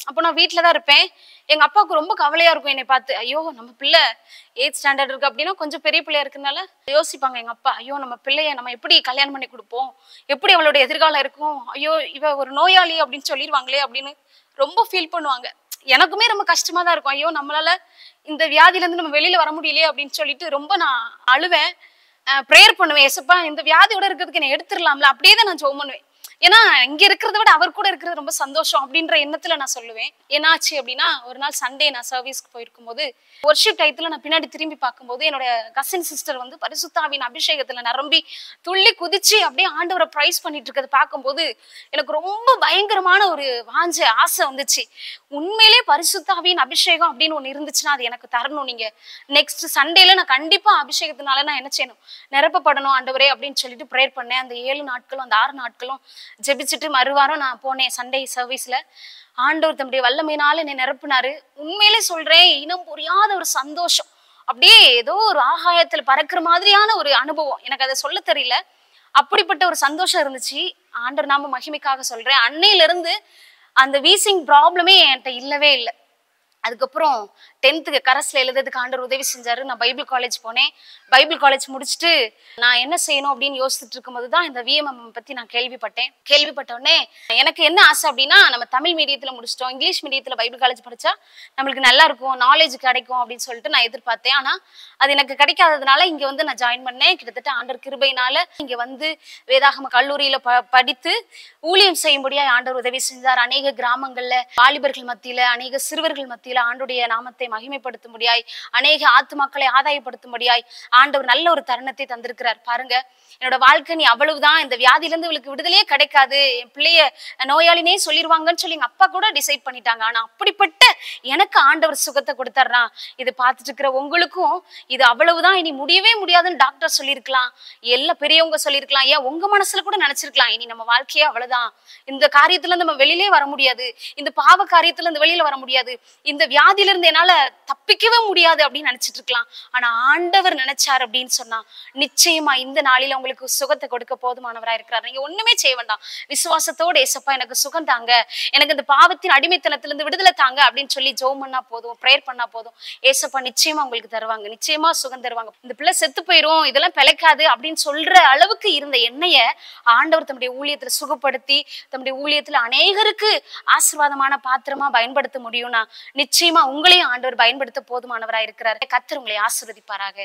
அப்போ நான் வீட்டில் தான் இருப்பேன் எங்க அப்பாவுக்கு ரொம்ப கவலையா இருக்கும் என்னை பார்த்து ஐயோ நம்ம பிள்ளை எயிட் ஸ்டாண்டர்ட் இருக்கு அப்படின்னா கொஞ்சம் பெரிய பிள்ளையா இருக்கனால யோசிப்பாங்க எங்க அப்பா ஐயோ நம்ம பிள்ளைய நம்ம எப்படி கல்யாணம் பண்ணி கொடுப்போம் எப்படி அவளோட எதிர்காலம் இருக்கும் ஐயோ இவ ஒரு நோயாளி அப்படின்னு சொல்லிடுவாங்களே அப்படின்னு ரொம்ப ஃபீல் பண்ணுவாங்க எனக்குமே ரொம்ப கஷ்டமா தான் இருக்கும் ஐயோ நம்மளால இந்த வியாதியில இருந்து நம்ம வெளியில வர முடியலையே அப்படின்னு சொல்லிட்டு ரொம்ப நான் அழுவேன் ப்ரேயர் பண்ணுவேன் எசப்பா இந்த வியாதியோட இருக்கிறதுக்கு என்னை எடுத்துடலாம்ல அப்படியே தான் நான் ஜோம் பண்ணுவேன் ஏன்னா இங்க இருக்கிறத விட அவர் கூட இருக்கிறது ரொம்ப சந்தோஷம் அப்படின்ற எண்ணத்துல நான் சொல்லுவேன் என்னாச்சு அப்படின்னா ஒரு நாள் சண்டே நான் சர்வீஸ்க்கு போயிருக்கும் போது ஒர்ஷிப் டயத்துல நான் பின்னாடி திரும்பி பார்க்கும்போது என்னோட கசின் சிஸ்டர் வந்து பரிசுத்தாவின் அபிஷேகத்துல நிரம்பி துள்ளி குதிச்சு அப்படியே ஆண்டவரை ப்ரைஸ் பண்ணிட்டு இருக்கிறத பார்க்கும்போது எனக்கு ரொம்ப பயங்கரமான ஒரு வாஞ்ச ஆசை வந்துச்சு உண்மையிலே பரிசுத்தாவின் அபிஷேகம் அப்படின்னு ஒன்று இருந்துச்சுன்னா அது எனக்கு தரணும் நீங்க நெக்ஸ்ட் சண்டேல நான் கண்டிப்பா அபிஷேகத்தினால நான் என்ன செய்யணும் நிரப்பப்படணும் ஆண்டவரே அப்படின்னு சொல்லிட்டு ப்ரேயர் பண்ணேன் அந்த ஏழு நாட்களும் அந்த ஆறு நாட்களும் ஜெபிச்சுட்டு மறுவாரம் நான் போனேன் சண்டே சர்வீஸ்ல ஆண்டவர் தம்முடைய வல்லமையினால என்னை நிரப்புனாரு உண்மையிலே சொல்றேன் இனம் புரியாத ஒரு சந்தோஷம் அப்படியே ஏதோ ஒரு ஆகாயத்துல பறக்கிற மாதிரியான ஒரு அனுபவம் எனக்கு அதை சொல்ல தெரியல அப்படிப்பட்ட ஒரு சந்தோஷம் இருந்துச்சு ஆண்டவர் நாம மகிமைக்காக சொல்றேன் அன்னையில இருந்து அந்த வீசிங் ப்ராப்ளமே என்கிட்ட இல்லவே இல்லை அதுக்கப்புறம் டென்த்துக்கு கரஸ்ல எழுதுறதுக்கு ஆண்டவர் உதவி செஞ்சாரு நான் பைபிள் காலேஜ் போனேன் பைபிள் காலேஜ் முடிச்சுட்டு நான் என்ன செய்யணும் அப்படின்னு யோசிச்சுட்டு இருக்கும்போது தான் இந்த விஎம்எம் பத்தி நான் கேள்விப்பட்டேன் கேள்விப்பட்ட உடனே எனக்கு என்ன ஆசை அப்படின்னா நம்ம தமிழ் மீடியத்துல முடிச்சிட்டோம் இங்கிலீஷ் மீடியத்துல பைபிள் காலேஜ் படிச்சா நம்மளுக்கு நல்லா இருக்கும் நாலேஜ் கிடைக்கும் அப்படின்னு சொல்லிட்டு நான் எதிர்பார்த்தேன் ஆனா அது எனக்கு கிடைக்காததுனால இங்க வந்து நான் ஜாயின் பண்ணேன் கிட்டத்தட்ட ஆண்டவர் கிருபையினால இங்க வந்து வேதாகம கல்லூரியில ப படித்து ஊழியம் செய்யும்படியா ஆண்டவர் உதவி செஞ்சார் அநேக கிராமங்கள்ல வாலிபர்கள் மத்தியில அநேக சிறுவர்கள் மத்தியில ஆண்டுடைய நாமத்தை மகிமைப்படுத்தும்படியாய் அநேக ஆத்துமாக்களை ஆதாயப்படுத்தும்படியாய் ஆண்டவர் நல்ல ஒரு தருணத்தை தந்திருக்கிறார் பாருங்க என்னோட வாழ்க்கை நீ அவ்வளவுதான் இந்த வியாதியில இருந்து இவளுக்கு விடுதலையே கிடைக்காது என் பிள்ளைய நோயாளினே சொல்லிடுவாங்கன்னு சொல்லி எங்க அப்பா கூட டிசைட் பண்ணிட்டாங்க ஆனா அப்படிப்பட்ட எனக்கு ஆண்டவர் சுகத்தை கொடுத்தாருனா இது பார்த்துட்டு இருக்கிற உங்களுக்கும் இது அவ்வளவுதான் இனி முடியவே முடியாதுன்னு டாக்டர் சொல்லியிருக்கலாம் எல்லா பெரியவங்க சொல்லியிருக்கலாம் ஏன் உங்க மனசுல கூட நினைச்சிருக்கலாம் இனி நம்ம வாழ்க்கையே அவ்வளவுதான் இந்த காரியத்துல இருந்து நம்ம வெளியிலே வர முடியாது இந்த பாவ காரியத்துல இருந்து வெளியில வர முடியாது இந்த வியாதியில இருந்து என்னால தப்பிக்கவே முடியாது அப்படின்னு நினைச்சிட்டு இருக்கலாம் ஆனா ஆண்டவர் நினைச்சார் அப்படின்னு சொன்னா நிச்சயமா இந்த நாளில உங்களுக்கு சுகத்தை கொடுக்க போதுமானவரா இருக்கிறார் நீங்க ஒண்ணுமே செய்ய வேண்டாம் விசுவாசத்தோட ஏசப்பா எனக்கு சுகம் தாங்க எனக்கு இந்த பாவத்தின் அடிமைத்தனத்திலிருந்து விடுதலை தாங்க அப்படின்னு சொல்லி ஜோம் பண்ணா போதும் ப்ரேயர் பண்ணா போதும் ஏசப்பா நிச்சயமா உங்களுக்கு தருவாங்க நிச்சயமா சுகம் தருவாங்க இந்த பிள்ளை செத்து போயிரும் இதெல்லாம் பிழைக்காது அப்படின்னு சொல்ற அளவுக்கு இருந்த எண்ணெய ஆண்டவர் தம்முடைய ஊழியத்துல சுகப்படுத்தி தம்முடைய ஊழியத்துல அநேகருக்கு ஆசீர்வாதமான பாத்திரமா பயன்படுத்த முடியும்னா நிச்சயமா உங்களையும் ஆண்டவர் பயன்படுத்த போதுமானவரா இருக்கிறார் கத்தர் உங்களை ஆசீர்வதிப்பாராக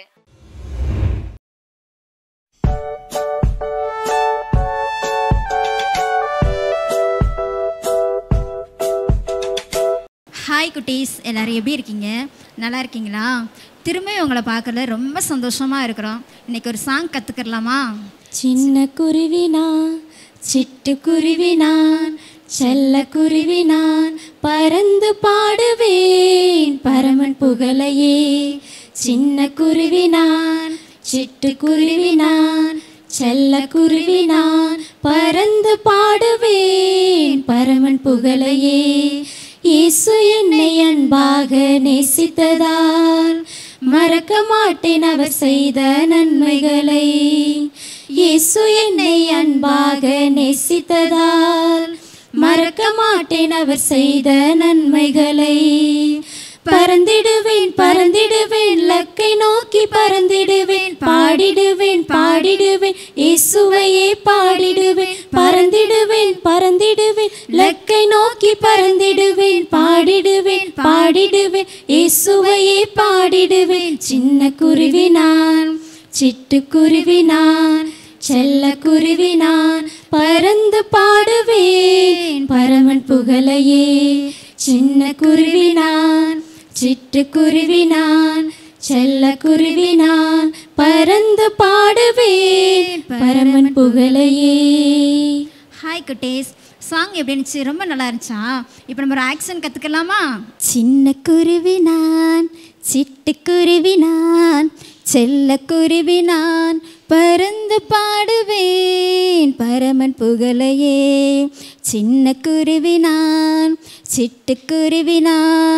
ஹாய் குட்டீஸ் எல்லாரும் எப்படி இருக்கீங்க நல்லா இருக்கீங்களா திரும்ப உங்களை பார்க்கறதுல ரொம்ப சந்தோஷமாக இருக்கிறோம் இன்னைக்கு ஒரு சாங் கற்றுக்கலாமா சின்ன குருவி நான் சிட்டு குருவி நான் செல்ல குருவி நான் பறந்து பாடுவேன் பரமன் புகழையே சின்ன குருவி நான் சிட்டு குருவி நான் செல்ல குருவி நான் பறந்து பாடுவேன் பரமன் புகழையே இயேசு என்னை அன்பாக நேசித்ததால் மறக்க மாட்டேன் அவர் செய்த நன்மைகளை இயேசு என்னை அன்பாக நேசித்ததால் மறக்க மாட்டேன் அவர் செய்த நன்மைகளை பறந்திடுவேன் பறந்திடுவேன் லக்கை நோக்கி பறந்திடுவேன் பாடிடுவேன் பாடிடுவேன் இயேசுவையே பாடிடுவேன் பறந்திடுவேன் பறந்திடுவேன் லக்கை நோக்கி பறந்திடுவேன் பாடிடுவேன் பாடிடுவேன் இயேசுவையே பாடிடுவேன் சின்ன குருவி நான் சிட்டு குருவி நான் செல்ல குருவி நான் பறந்து பாடுவேன் பரமன் புகழையே சின்ன குருவி நான் சிட்டு குருவி நான் செல்ல குருவி நான் பறந்து பாடுவேன் பரமன் புகழையே ஹாய் குட்டீஸ் சாங் எப்படி இருந்துச்சு ரொம்ப நல்லா இருந்துச்சா இப்போ நம்ம ஒரு ஆக்ஷன் கற்றுக்கலாமா சின்ன குருவி நான் சிட்டு குருவி நான் செல்ல குருவி நான் பறந்து பாடுவேன் பரமன் புகழையே சின்ன குருவி நான் சிட்டு குருவி நான்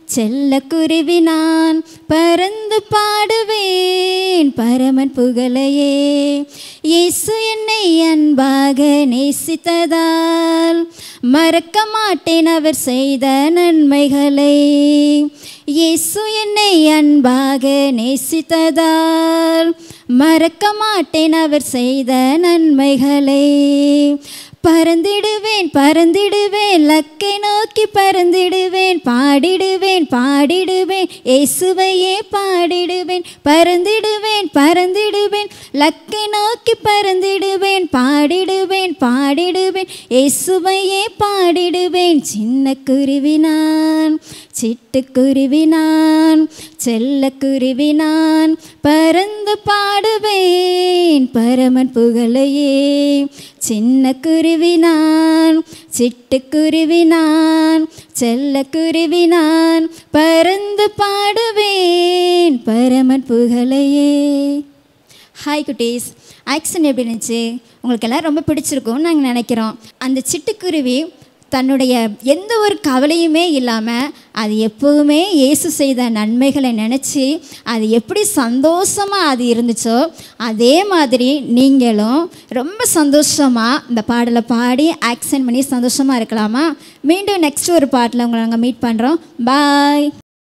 செல்ல குருவி நான் பறந்து பாடுவேன் பரமன் புகழையே இயேசு என்னை அன்பாக நேசித்ததால் மறக்க மாட்டேன் அவர் செய்த நன்மைகளை இயேசு என்னை அன்பாக நேசித்ததால் மறக்க மாட்டேன் அவர் செய்த நன்மைகளை பறந்திடுவேன் பறந்திடுவேன் லக்கை நோக்கி பறந்திடுவேன் பாடிடுவேன் பாடிடுவேன் இயேசுவையே பாடிடுவேன் பறந்திடுவேன் பறந்திடுவேன் லக்கை நோக்கி பறந்திடுவேன் பாடிடுவேன் பாடிடுவேன் இயேசுவையே பாடிடுவேன் சின்ன குருவி நான் சிட்டுக்குருவி நான் செல்லக்குருவி நான் பறந்து பாடுவேன் பரமன் புகழையே சின்ன குருவி நான் சிட்டுக்குருவி நான் செல்லக்குருவி நான் பறந்து பாடுவேன் பரமன் புகழையே ஹாய் குட்டீஸ் ஆக்ஷன் எப்படி இருந்துச்சு உங்களுக்கு எல்லாம் ரொம்ப பிடிச்சிருக்கும்னு நாங்கள் நினைக்கிறோம் அந்த சிட்டுக்குருவி தன்னுடைய எந்த ஒரு கவலையுமே இல்லாமல் அது எப்போவுமே இயேசு செய்த நன்மைகளை நினச்சி அது எப்படி சந்தோஷமாக அது இருந்துச்சோ அதே மாதிரி நீங்களும் ரொம்ப சந்தோஷமாக இந்த பாடலை பாடி ஆக்சன் பண்ணி சந்தோஷமாக இருக்கலாமா மீண்டும் நெக்ஸ்ட் ஒரு பாட்டில் உங்களை நாங்கள் மீட் பண்ணுறோம் பாய்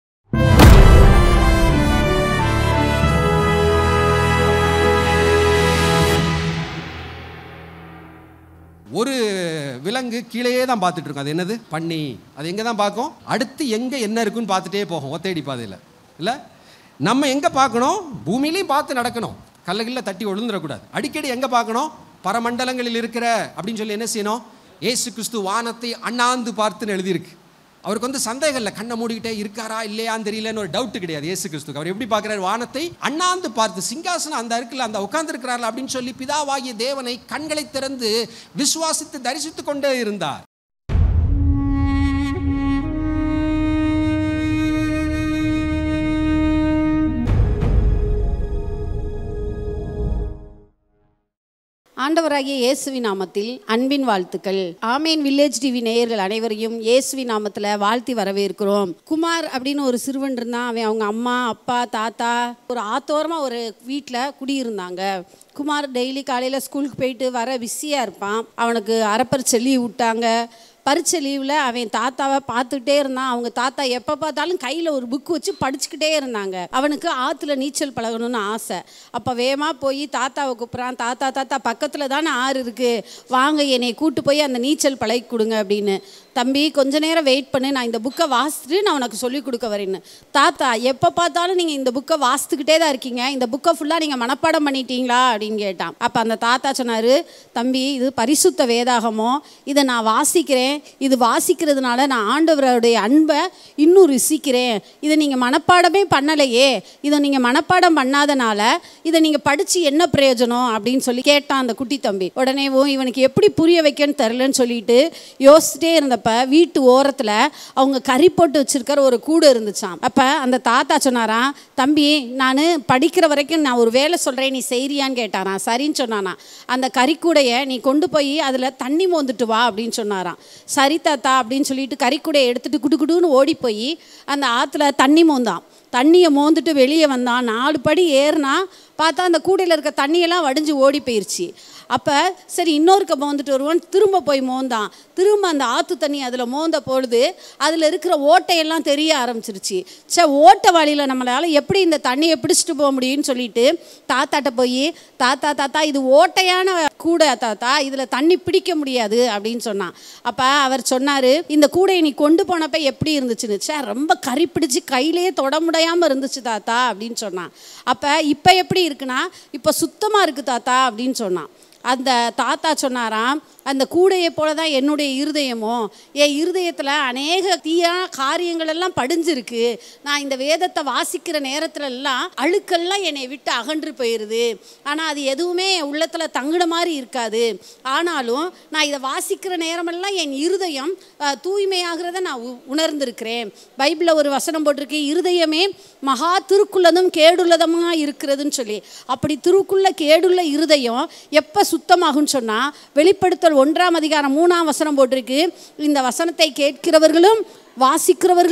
ஒரு விலங்கு கீழேயே தான் பார்த்துட்டு இருக்கும் அது என்னது பன்னி அது எங்கே தான் பார்க்கும் அடுத்து எங்கே என்ன இருக்குன்னு பார்த்துட்டே போகும் ஒத்தையடி பாதையில் இல்லை நம்ம எங்கே பார்க்கணும் பூமியிலையும் பார்த்து நடக்கணும் கல்லகில்ல தட்டி விழுந்துடக்கூடாது அடிக்கடி எங்கே பார்க்கணும் பரமண்டலங்களில் இருக்கிற அப்படின்னு சொல்லி என்ன செய்யணும் ஏசு கிறிஸ்து வானத்தை அண்ணாந்து பார்த்துன்னு எழுதியிருக்கு அவருக்கு வந்து சந்தேகம் இல்லை கண்ணை மூடிக்கிட்டே இருக்காரா இல்லையான்னு தெரியலன்னு ஒரு டவுட் கிடையாது ஏசு கிறிஸ்துக்கு அவர் எப்படி பார்க்குறாரு வானத்தை அண்ணாந்து பார்த்து சிங்காசனம் அந்த இருக்குல்ல அந்த உட்கார்ந்து அப்படின்னு சொல்லி பிதாவாகிய தேவனை கண்களை திறந்து விசுவாசித்து தரிசித்து கொண்டே இருந்தார் ஆண்டவராகிய இயேசுவி நாமத்தில் அன்பின் வாழ்த்துக்கள் ஆமேன் வில்லேஜ் டிவி நேயர்கள் அனைவரையும் இயேசுவி நாமத்தில் வாழ்த்தி வரவேற்கிறோம் குமார் அப்படின்னு ஒரு சிறுவன் இருந்தான் அவன் அவங்க அம்மா அப்பா தாத்தா ஒரு ஆத்தோரமாக ஒரு வீட்டில் குடியிருந்தாங்க குமார் டெய்லி காலையில் ஸ்கூலுக்கு போயிட்டு வர பிஸியாக இருப்பான் அவனுக்கு அரைப்பரிச்சை லீவ் விட்டாங்க பரீட்சை லீவில் அவன் தாத்தாவை பார்த்துக்கிட்டே இருந்தான் அவங்க தாத்தா எப்போ பார்த்தாலும் கையில் ஒரு புக் வச்சு படிச்சுக்கிட்டே இருந்தாங்க அவனுக்கு ஆற்றுல நீச்சல் பழகணும்னு ஆசை அப்போ வேகமாக போய் தாத்தாவை கூப்பிட்றான் தாத்தா தாத்தா பக்கத்தில் தானே ஆறு இருக்குது வாங்க என்னை கூட்டு போய் அந்த நீச்சல் பழகி கொடுங்க அப்படின்னு தம்பி கொஞ்ச நேரம் வெயிட் பண்ணு நான் இந்த புக்கை வாசிச்சுட்டு நான் உனக்கு சொல்லிக் கொடுக்க வரேன்னு தாத்தா எப்போ பார்த்தாலும் நீங்கள் இந்த புக்கை வாசித்துக்கிட்டே தான் இருக்கீங்க இந்த புக்கை ஃபுல்லாக நீங்கள் மனப்பாடம் பண்ணிட்டீங்களா அப்படின்னு கேட்டான் அப்போ அந்த தாத்தா சொன்னார் தம்பி இது பரிசுத்த வேதாகமோ இதை நான் வாசிக்கிறேன் இது வாசிக்கிறதுனால நான் ஆண்டவருடைய அன்பை இன்னும் ருசிக்கிறேன் இதை நீங்கள் மனப்பாடமே பண்ணலையே இதை நீங்கள் மனப்பாடம் பண்ணாதனால இதை நீங்கள் படித்து என்ன பிரயோஜனம் அப்படின்னு சொல்லி கேட்டான் அந்த குட்டி தம்பி உடனேவும் இவனுக்கு எப்படி புரிய வைக்கன்னு தெரிலன்னு சொல்லிட்டு யோசிச்சிட்டே இருந்தப்ப வீட்டு ஓரத்தில் அவங்க கறி போட்டு வச்சிருக்கிற ஒரு கூடு இருந்துச்சாம் அப்போ அந்த தாத்தா சொன்னாராம் தம்பி நான் படிக்கிற வரைக்கும் நான் ஒரு வேலை சொல்கிறேன் நீ செய்றியான்னு கேட்டாராம் சரின்னு சொன்னானா அந்த கறிக்கூடையை நீ கொண்டு போய் அதில் தண்ணி மோந்துட்டு வா அப்படின்னு சொன்னாராம் சரி தாத்தா அப்படின்னு சொல்லிட்டு கறிக்கூடையை எடுத்துட்டு குடு குடுன்னு ஓடி போய் அந்த ஆற்றுல தண்ணி மோந்தான் தண்ணியை மோந்துட்டு வெளியே வந்தான் நாலு படி ஏறினா பார்த்தா அந்த கூடையில் இருக்க தண்ணியெல்லாம் வடிஞ்சு ஓடி போயிடுச்சு அப்போ சரி இன்னொருக்க மோந்துட்டு வருவான் திரும்ப போய் மோந்தான் திரும்ப அந்த ஆற்று தண்ணி அதில் மோந்த பொழுது அதில் இருக்கிற ஓட்டையெல்லாம் தெரிய ஆரம்பிச்சிருச்சு சே ஓட்டை வழியில் நம்மளால் எப்படி இந்த தண்ணியை பிடிச்சிட்டு போக முடியும்னு சொல்லிட்டு தாத்தாட்ட போய் தாத்தா தாத்தா இது ஓட்டையான கூடை தாத்தா இதில் தண்ணி பிடிக்க முடியாது அப்படின்னு சொன்னான் அப்போ அவர் சொன்னார் இந்த கூடையை நீ கொண்டு போனப்ப எப்படி இருந்துச்சுன்னு சே ரொம்ப கறி பிடிச்சி கையிலேயே தொட முடியாமல் இருந்துச்சு தாத்தா அப்படின்னு சொன்னான் அப்போ இப்போ எப்படி இருக்குன்னா இப்போ சுத்தமாக இருக்குது தாத்தா அப்படின்னு சொன்னான் அந்த தாத்தா சொன்னாராம் அந்த கூடையை போல தான் என்னுடைய இருதயமோ என் இருதயத்தில் அநேக தீயான காரியங்கள் எல்லாம் படிஞ்சிருக்கு நான் இந்த வேதத்தை வாசிக்கிற நேரத்துல எல்லாம் அழுக்கெல்லாம் என்னை விட்டு அகன்று போயிடுது ஆனால் அது எதுவுமே என் உள்ளத்தில் தங்குன மாதிரி இருக்காது ஆனாலும் நான் இதை வாசிக்கிற நேரமெல்லாம் என் இருதயம் அஹ், தூய்மையாகிறத நான் உ- உணர்ந்திருக்கிறேன் பைபிளில் ஒரு வசனம் போட்டிருக்கு இருதயமே மகா திருக்குள்ளதும் கேடுள்ளதுமா இருக்கிறதுன்னு சொல்லி அப்படி திருக்குள்ள கேடுள்ள இருதயம் எப்போ சுத்தமாகும்னு சொன்னால் வெளிப்படுத்தல் ஒன்றாம் அதிகாரம் மூணாம் வசனம் போட்டிருக்கு இந்த வசனத்தை கேட்கிறவர்களும் வாசிக்கிறவர்களும்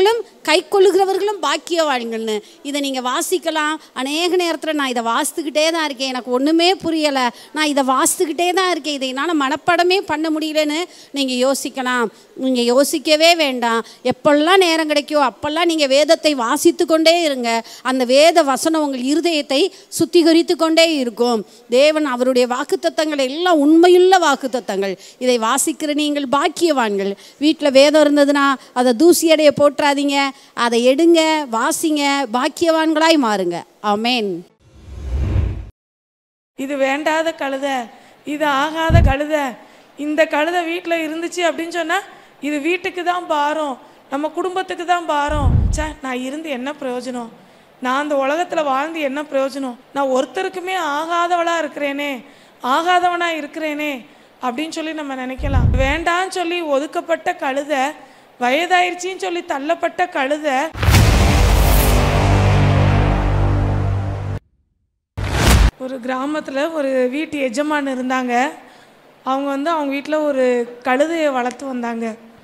கை கொள்ளுகிறவர்களும் பாக்கியவான்கள்னு இதை நீங்கள் வாசிக்கலாம் அநேக நேரத்தில் நான் இதை வாசித்துக்கிட்டே தான் இருக்கேன் எனக்கு ஒன்றுமே புரியலை நான் இதை வாசித்துக்கிட்டே தான் இருக்கேன் இதை என்னால் மனப்படமே பண்ண முடியலன்னு நீங்கள் யோசிக்கலாம் நீங்கள் யோசிக்கவே வேண்டாம் எப்பெல்லாம் நேரம் கிடைக்கோ அப்பெல்லாம் நீங்கள் வேதத்தை வாசித்து கொண்டே இருங்க அந்த வேத வசனம் உங்கள் இருதயத்தை சுத்திகரித்து கொண்டே இருக்கும் தேவன் அவருடைய வாக்குத்தத்தங்கள் எல்லாம் உண்மையுள்ள வாக்குத்தத்தங்கள் இதை வாசிக்கிற நீங்கள் பாக்கியவான்கள் வீட்டில் வேதம் இருந்ததுன்னா அதை தூசியடைய போட்டுறாதீங்க அதை எடுங்க வாசிங்க பாக்கியவான்களாய் மாறுங்க ஆமென் இது வேண்டாத கழுதை இது ஆகாத கழுதை இந்த கழுதை வீட்டில் இருந்துச்சு அப்படின்னு சொன்னால் இது வீட்டுக்கு தான் பாரம் நம்ம குடும்பத்துக்கு தான் பாரம் ச்சே நான் இருந்து என்ன பிரயோஜனம் நான் அந்த உலகத்தில் வாழ்ந்து என்ன பிரயோஜனம் நான் ஒருத்தருக்குமே ஆகாதவளாக இருக்கிறேனே ஆகாதவனாக இருக்கிறேனே அப்படின்னு சொல்லி நம்ம நினைக்கலாம் வேண்டான்னு சொல்லி ஒதுக்கப்பட்ட கழுதை வயதாயிருச்சின்னு சொல்லி தள்ளப்பட்ட கழுதை ஒரு கிராமத்தில் ஒரு வீட்டு எஜமான் இருந்தாங்க அவங்க வந்து அவங்க வீட்டில் ஒரு கழுதையை வளர்த்து வந்தாங்க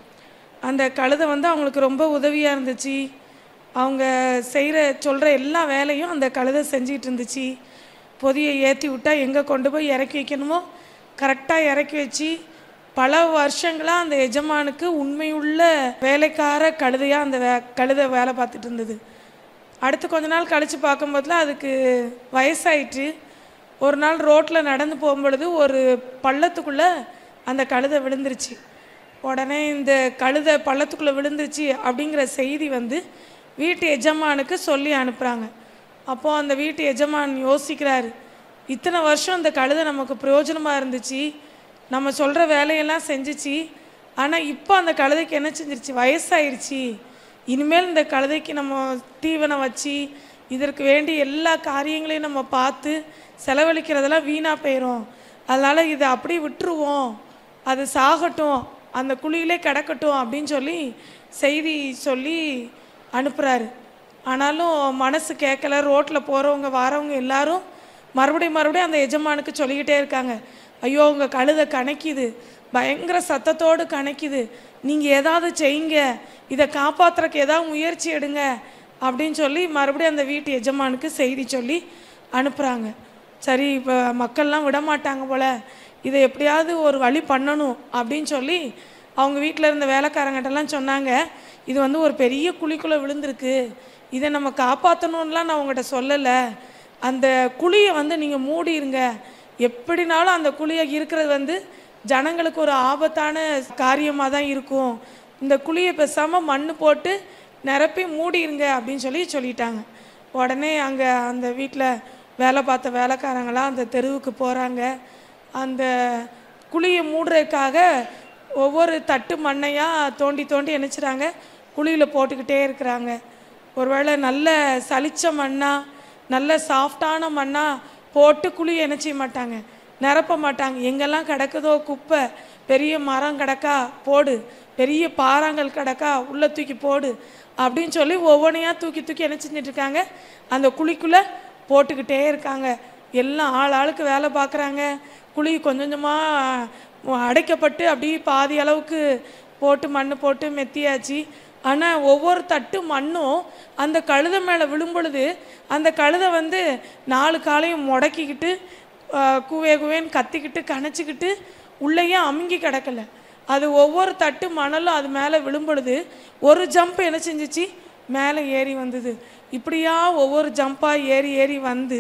அந்த கழுதை வந்து அவங்களுக்கு ரொம்ப உதவியாக இருந்துச்சு அவங்க செய்கிற சொல்கிற எல்லா வேலையும் அந்த கழுதை செஞ்சிட்டு இருந்துச்சு பொதியை ஏற்றி விட்டால் எங்கே கொண்டு போய் இறக்கி வைக்கணுமோ கரெக்டாக இறக்கி வச்சு பல வருஷங்களாக அந்த எஜமானுக்கு உண்மையுள்ள வேலைக்கார கழுதையாக அந்த வே கழுதை வேலை பார்த்துட்டு இருந்தது அடுத்து கொஞ்ச நாள் கழித்து பார்க்கும்போதுல அதுக்கு வயசாயிட்டு ஒரு நாள் ரோட்டில் நடந்து போகும்பொழுது ஒரு பள்ளத்துக்குள்ளே அந்த கழுதை விழுந்துருச்சு உடனே இந்த கழுதை பள்ளத்துக்குள்ளே விழுந்துருச்சு அப்படிங்கிற செய்தி வந்து வீட்டு எஜமானுக்கு சொல்லி அனுப்புகிறாங்க அப்போது அந்த வீட்டு எஜமான் யோசிக்கிறாரு இத்தனை வருஷம் இந்த கழுதை நமக்கு பிரயோஜனமாக இருந்துச்சு நம்ம சொல்கிற வேலையெல்லாம் செஞ்சுச்சு ஆனால் இப்போ அந்த கழுதைக்கு என்ன செஞ்சிருச்சு வயசாயிருச்சு இனிமேல் இந்த கழுதைக்கு நம்ம தீவனம் வச்சு இதற்கு வேண்டிய எல்லா காரியங்களையும் நம்ம பார்த்து செலவழிக்கிறதெல்லாம் வீணாக போயிடும் அதனால் இதை அப்படியே விட்டுருவோம் அது சாகட்டும் அந்த குழியிலே கிடக்கட்டும் அப்படின்னு சொல்லி செய்தி சொல்லி அனுப்புகிறாரு ஆனாலும் மனசு கேட்கல ரோட்டில் போகிறவங்க வாரவங்க எல்லாரும் மறுபடியும் மறுபடியும் அந்த எஜமானுக்கு சொல்லிக்கிட்டே இருக்காங்க ஐயோ உங்கள் கழுதை கணக்கிது பயங்கர சத்தத்தோடு கணக்கிது நீங்கள் ஏதாவது செய்யுங்க இதை காப்பாற்றுறக்கு ஏதாவது முயற்சி எடுங்க அப்படின்னு சொல்லி மறுபடியும் அந்த வீட்டு எஜமானுக்கு செய்தி சொல்லி அனுப்புகிறாங்க சரி இப்போ மக்கள்லாம் விட மாட்டாங்க போல் இதை எப்படியாவது ஒரு வழி பண்ணணும் அப்படின்னு சொல்லி அவங்க வீட்டில் இருந்த வேலைக்காரங்கிட்டலாம் சொன்னாங்க இது வந்து ஒரு பெரிய குழிக்குள்ளே விழுந்திருக்கு இதை நம்ம காப்பாற்றணும்லாம் நான் உங்கள்கிட்ட சொல்லலை அந்த குழியை வந்து நீங்கள் மூடிருங்க எப்படினாலும் அந்த குழியை இருக்கிறது வந்து ஜனங்களுக்கு ஒரு ஆபத்தான காரியமாக தான் இருக்கும் இந்த குழியை பேசாமல் மண் போட்டு நிரப்பி மூடிருங்க அப்படின்னு சொல்லி சொல்லிட்டாங்க உடனே அங்கே அந்த வீட்டில் வேலை பார்த்த வேலைக்காரங்களாம் அந்த தெருவுக்கு போகிறாங்க அந்த குழியை மூடுறதுக்காக ஒவ்வொரு தட்டு மண்ணையாக தோண்டி தோண்டி என்னச்சுறாங்க குழியில் போட்டுக்கிட்டே இருக்கிறாங்க ஒருவேளை நல்ல சலிச்ச மண்ணா நல்ல சாஃப்டான மண்ணா போட்டு குழி என்ன செய்ய மாட்டாங்க நிரப்ப மாட்டாங்க எங்கெல்லாம் கிடக்குதோ குப்பை பெரிய மரம் கிடக்கா போடு பெரிய பாறாங்கல் கிடக்கா உள்ளே தூக்கி போடு அப்படின்னு சொல்லி ஒவ்வொன்றையாக தூக்கி தூக்கி என்ன செஞ்சுட்டு இருக்காங்க அந்த குழிக்குள்ளே போட்டுக்கிட்டே இருக்காங்க எல்லாம் ஆள் ஆளுக்கு வேலை பார்க்குறாங்க குழி கொஞ்சம் கொஞ்சமாக அடைக்கப்பட்டு அப்படியே பாதி அளவுக்கு போட்டு மண் போட்டு மெத்தியாச்சு ஆனால் ஒவ்வொரு தட்டு மண்ணும் அந்த கழுதை மேலே விழும் பொழுது அந்த கழுதை வந்து நாலு காலையும் முடக்கிக்கிட்டு ஆஹ், குவே குவேன்னு கத்திக்கிட்டு கணைச்சிக்கிட்டு உள்ளேயே அமுங்கி கிடக்கல அது ஒவ்வொரு தட்டு மணலும் அது மேலே விழும் பொழுது ஒரு ஜம்ப் என்ன செஞ்சுச்சு மேலே ஏறி வந்தது இப்படியா ஒவ்வொரு ஜம்ப்பாக ஏறி ஏறி வந்து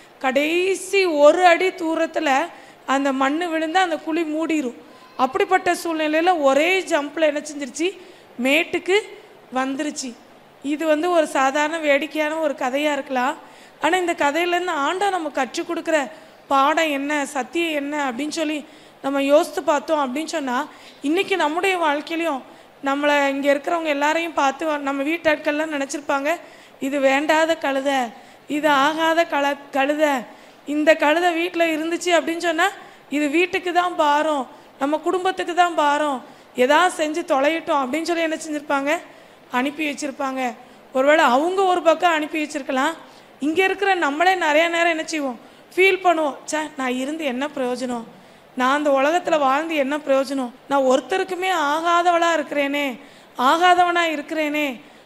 கடைசி ஒரு அடி தூரத்தில் அந்த மண் விழுந்து அந்த குழி மூடிரும் அப்படிப்பட்ட சூழ்நிலையில் ஒரே ஜம்பில் என்ன செஞ்சிருச்சு மேட்டுக்கு வந்துருச்சு இது வந்து ஒரு சாதாரண வேடிக்கையான ஒரு கதையாக இருக்கலாம் ஆனால் இந்த கதையிலேருந்து ஆண்டா நம்ம கற்றுக் கொடுக்குற பாடம் என்ன சத்தியம் என்ன அப்படின்னு சொல்லி நம்ம யோசித்து பார்த்தோம் அப்படின்னு சொன்னால் இன்றைக்கி நம்முடைய வாழ்க்கையிலையும் நம்மளை இங்கே இருக்கிறவங்க எல்லாரையும் பார்த்து நம்ம வீட்டாட்கள்லாம் நினச்சிருப்பாங்க இது வேண்டாத கழுதை இது ஆகாத கழ கழுதை இந்த கழுதை வீட்டில் இருந்துச்சு அப்படின்னு சொன்னால் இது வீட்டுக்கு தான் பாரம் நம்ம குடும்பத்துக்கு தான் பாரம் எதாவது செஞ்சு தொலையட்டும் அப்படின்னு சொல்லி என்ன செஞ்சுருப்பாங்க அனுப்பி வச்சுருப்பாங்க ஒருவேளை அவங்க ஒரு பக்கம் அனுப்பி வச்சிருக்கலாம் இங்கே இருக்கிற நம்மளே நிறைய நேரம் என்ன செய்வோம் ஃபீல் பண்ணுவோம் ச்சே நான் இருந்து என்ன பிரயோஜனம் நான் அந்த உலகத்தில் வாழ்ந்து என்ன பிரயோஜனம் நான் ஒருத்தருக்குமே ஆகாதவளாக இருக்கிறேனே ஆகாதவனாக இருக்கிறேனே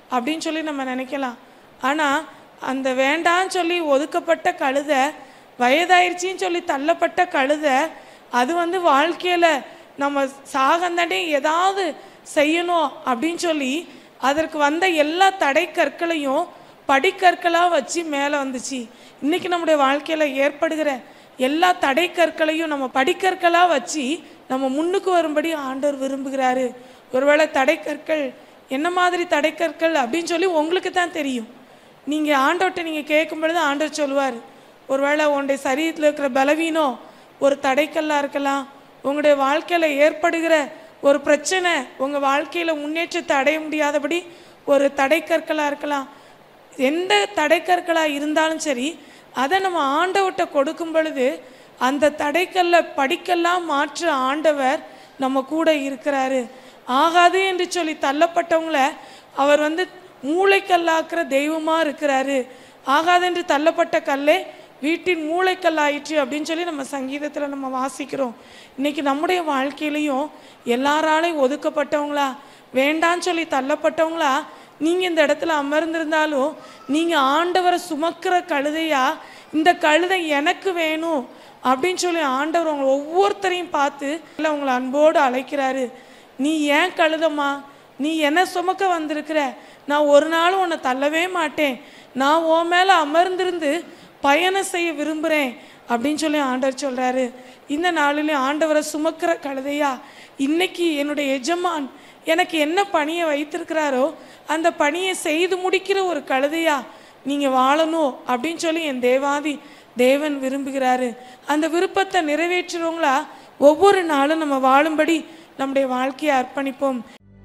அப்படின்னு சொல்லி நம்ம நினைக்கலாம் ஆனால் அந்த வேண்டான்னு சொல்லி ஒதுக்கப்பட்ட கழுதை வயதாயிருச்சின்னு சொல்லி தள்ளப்பட்ட கழுதை அது வந்து வாழ்க்கையில் நம்ம சாகந்தாண்டே ஏதாவது செய்யணும் அப்படின்னு சொல்லி அதற்கு வந்த எல்லா தடை கற்களையும் படிக்கற்களாக வச்சு மேலே வந்துச்சு இன்னைக்கு நம்முடைய வாழ்க்கையில் ஏற்படுகிற எல்லா தடை கற்களையும் நம்ம படிக்கற்களாக வச்சு நம்ம முன்னுக்கு வரும்படி ஆண்டவர் விரும்புகிறாரு ஒருவேளை தடைக்கற்கள் என்ன மாதிரி தடைக்கற்கள் அப்படின்னு சொல்லி உங்களுக்கு தான் தெரியும் நீங்கள் ஆண்டவர்கிட்ட நீங்கள் கேட்கும் பொழுது ஆண்டவர் சொல்லுவார் ஒருவேளை உங்களுடைய சரீரத்தில் இருக்கிற பலவீனம் ஒரு தடைக்கல்லாக இருக்கலாம் உங்களுடைய வாழ்க்கையில் ஏற்படுகிற ஒரு பிரச்சனை உங்கள் வாழ்க்கையில் முன்னேற்றத்தை அடைய முடியாதபடி ஒரு தடைக்கற்களாக இருக்கலாம் எந்த தடைக்கற்களாக இருந்தாலும் சரி அதை நம்ம ஆண்டவர்கிட்ட கொடுக்கும் பொழுது அந்த தடைக்கல்ல படிக்கெல்லாம் மாற்ற ஆண்டவர் நம்ம கூட இருக்கிறாரு ஆகாது என்று சொல்லி தள்ளப்பட்டவங்கள அவர் வந்து மூளைக்கல்லாக்குற தெய்வமாக இருக்கிறாரு ஆகாது என்று தள்ளப்பட்ட கல்லே வீட்டின் மூளைக்கல்லாயிற்று அப்படின்னு சொல்லி நம்ம சங்கீதத்தில் நம்ம வாசிக்கிறோம் இன்னைக்கு நம்முடைய வாழ்க்கையிலையும் எல்லாராலையும் ஒதுக்கப்பட்டவங்களா வேண்டான்னு சொல்லி தள்ளப்பட்டவங்களா நீங்கள் இந்த இடத்துல அமர்ந்திருந்தாலும் நீங்கள் ஆண்டவரை சுமக்கிற கழுதையா இந்த கழுதை எனக்கு வேணும் அப்படின்னு சொல்லி ஆண்டவர் உங்களை ஒவ்வொருத்தரையும் பார்த்து இல்லை உங்களை அன்போடு அழைக்கிறாரு நீ ஏன் கழுதம்மா நீ என்ன சுமக்க வந்திருக்கிற நான் ஒரு நாளும் உன்னை தள்ளவே மாட்டேன் நான் உன் மேலே அமர்ந்திருந்து பயணம் செய்ய விரும்புகிறேன் அப்படின்னு சொல்லி ஆண்டவர் சொல்கிறாரு இந்த நாளிலே ஆண்டவரை சுமக்கிற கழுதையா இன்னைக்கு என்னுடைய எஜமான் எனக்கு என்ன பணியை வைத்திருக்கிறாரோ அந்த பணியை செய்து முடிக்கிற ஒரு கழுதையா நீங்கள் வாழணும் அப்படின்னு சொல்லி என் தேவாதி தேவன் விரும்புகிறாரு அந்த விருப்பத்தை நிறைவேற்றுறவங்களா ஒவ்வொரு நாளும் நம்ம வாழும்படி நம்முடைய வாழ்க்கையை அர்ப்பணிப்போம்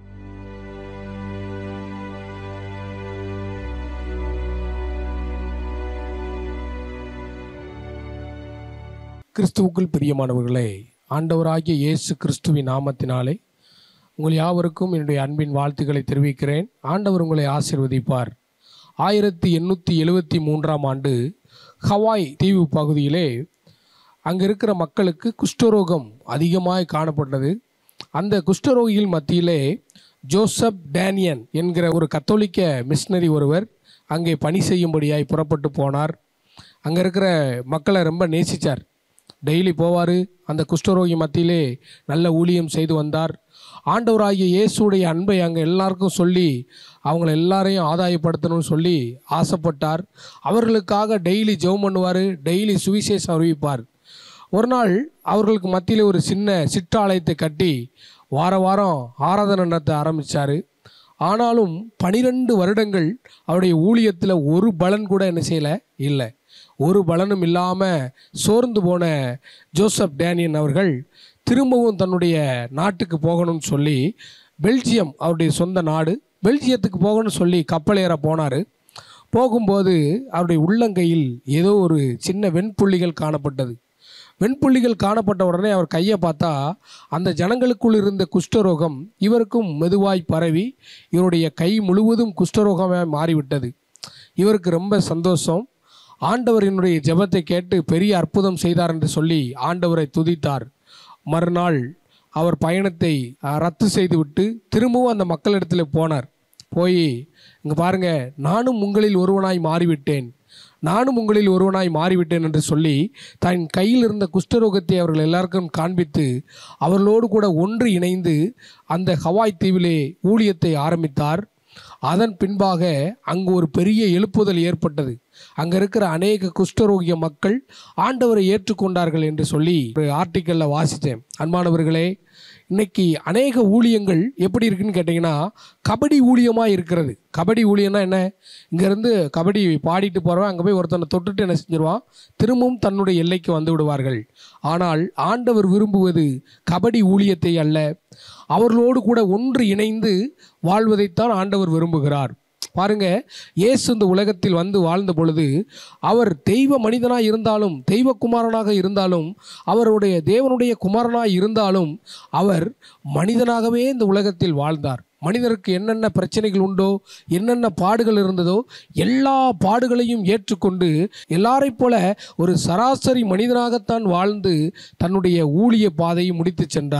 கிறிஸ்துவுக்குள் பிரியமானவர்களே ஆண்டவராகிய இயேசு கிறிஸ்துவின் நாமத்தினாலே உங்கள் யாவருக்கும் என்னுடைய அன்பின் வாழ்த்துக்களை தெரிவிக்கிறேன் ஆண்டவர் உங்களை ஆசிர்வதிப்பார் ஆயிரத்தி எண்ணூற்றி எழுவத்தி மூன்றாம் ஆண்டு ஹவாய் தீவு பகுதியிலே அங்கே இருக்கிற மக்களுக்கு குஷ்டரோகம் அதிகமாக காணப்பட்டது அந்த குஷ்டரோகிகள் மத்தியிலே ஜோசப் டேனியன் என்கிற ஒரு கத்தோலிக்க மிஷினரி ஒருவர் அங்கே பணி செய்யும்படியாய் புறப்பட்டு போனார் அங்கே இருக்கிற மக்களை ரொம்ப நேசித்தார் டெய்லி போவார் அந்த குஷ்டரோகி மத்தியிலே நல்ல ஊழியம் செய்து வந்தார் ஆண்டவராகிய இயேசுடைய அன்பை அங்கே எல்லாருக்கும் சொல்லி அவங்கள எல்லாரையும் ஆதாயப்படுத்தணும்னு சொல்லி ஆசைப்பட்டார் அவர்களுக்காக டெய்லி ஜெபம் பண்ணுவார் டெய்லி சுவிசேஷம் அறிவிப்பார் ஒரு நாள் அவர்களுக்கு மத்தியில் ஒரு சின்ன சிற்றாலயத்தை கட்டி வார வாரம் ஆராதனை நடத்த ஆரம்பித்தார் ஆனாலும் பனிரெண்டு வருடங்கள் அவருடைய ஊழியத்தில் ஒரு பலன் கூட என்ன செய்யலை இல்லை ஒரு பலனும் இல்லாமல் சோர்ந்து போன ஜோசப் டேனியன் அவர்கள் திரும்பவும் தன்னுடைய நாட்டுக்கு போகணும்னு சொல்லி பெல்ஜியம் அவருடைய சொந்த நாடு பெல்ஜியத்துக்கு போகணும்னு சொல்லி கப்பல் ஏற போனார் போகும்போது அவருடைய உள்ளங்கையில் ஏதோ ஒரு சின்ன வெண்புள்ளிகள் காணப்பட்டது வெண்புள்ளிகள் காணப்பட்ட உடனே அவர் கையை பார்த்தா அந்த ஜனங்களுக்குள் இருந்த குஷ்டரோகம் இவருக்கும் மெதுவாய் பரவி இவருடைய கை முழுவதும் குஷ்டரோகமாக மாறிவிட்டது இவருக்கு ரொம்ப சந்தோஷம் ஆண்டவர் என்னுடைய ஜெபத்தை கேட்டு பெரிய அற்புதம் செய்தார் என்று சொல்லி ஆண்டவரை துதித்தார் மறுநாள் அவர் பயணத்தை அஹ், ரத்து செய்துவிட்டு திரும்பவும் அந்த மக்களிடத்தில் போனார் போய் இங்கே பாருங்க நானும் உங்களில் ஒருவனாய் மாறிவிட்டேன் நானும் உங்களில் ஒருவனாய் மாறிவிட்டேன் என்று சொல்லி தன் கையில் இருந்த குஷ்டரோகத்தை அவர்கள் எல்லாருக்கும் காண்பித்து அவர்களோடு கூட ஒன்று இணைந்து அந்த ஹவாய் தீவிலே ஊழியத்தை ஆரம்பித்தார் அதன் பின்பாக அங்கு ஒரு பெரிய எழுப்புதல் ஏற்பட்டது அங்கே இருக்கிற அநேக குஷ்டரோகிய மக்கள் ஆண்டவரை ஏற்றுக்கொண்டார்கள் என்று சொல்லி ஒரு ஆர்டிக்கலில் வாசித்தேன் அன்பானவர்களே இன்னைக்கு அநேக ஊழியங்கள் எப்படி இருக்குன்னு கேட்டிங்கன்னா கபடி ஊழியமாக இருக்கிறது கபடி ஊழியம்னா என்ன இங்கேருந்து கபடி பாடிட்டு போகிறவன் அங்கே போய் ஒருத்தனை தொட்டுட்டு என்ன செஞ்சிருவான் திரும்பவும் தன்னுடைய எல்லைக்கு வந்து விடுவார்கள் ஆனால் ஆண்டவர் விரும்புவது கபடி ஊழியத்தை அல்ல அவர்களோடு கூட ஒன்று இணைந்து வாழ்வதைத்தான் ஆண்டவர் விரும்புகிறார் பாருங்க இயேசு இந்த உலகத்தில் வந்து வாழ்ந்த பொழுது அவர் தெய்வ மனிதனாக இருந்தாலும் தெய்வ குமாரனாக இருந்தாலும் அவருடைய தேவனுடைய குமாரனாக இருந்தாலும் அவர் மனிதனாகவே இந்த உலகத்தில் வாழ்ந்தார் மனிதருக்கு என்னென்ன பிரச்சனைகள் உண்டோ என்னென்ன பாடுகள் இருந்ததோ எல்லா பாடுகளையும் ஏற்றுக்கொண்டு எல்லாரைப் போல ஒரு சராசரி மனிதனாகத்தான் வாழ்ந்து தன்னுடைய ஊழிய பாதையை முடித்து சென்றார்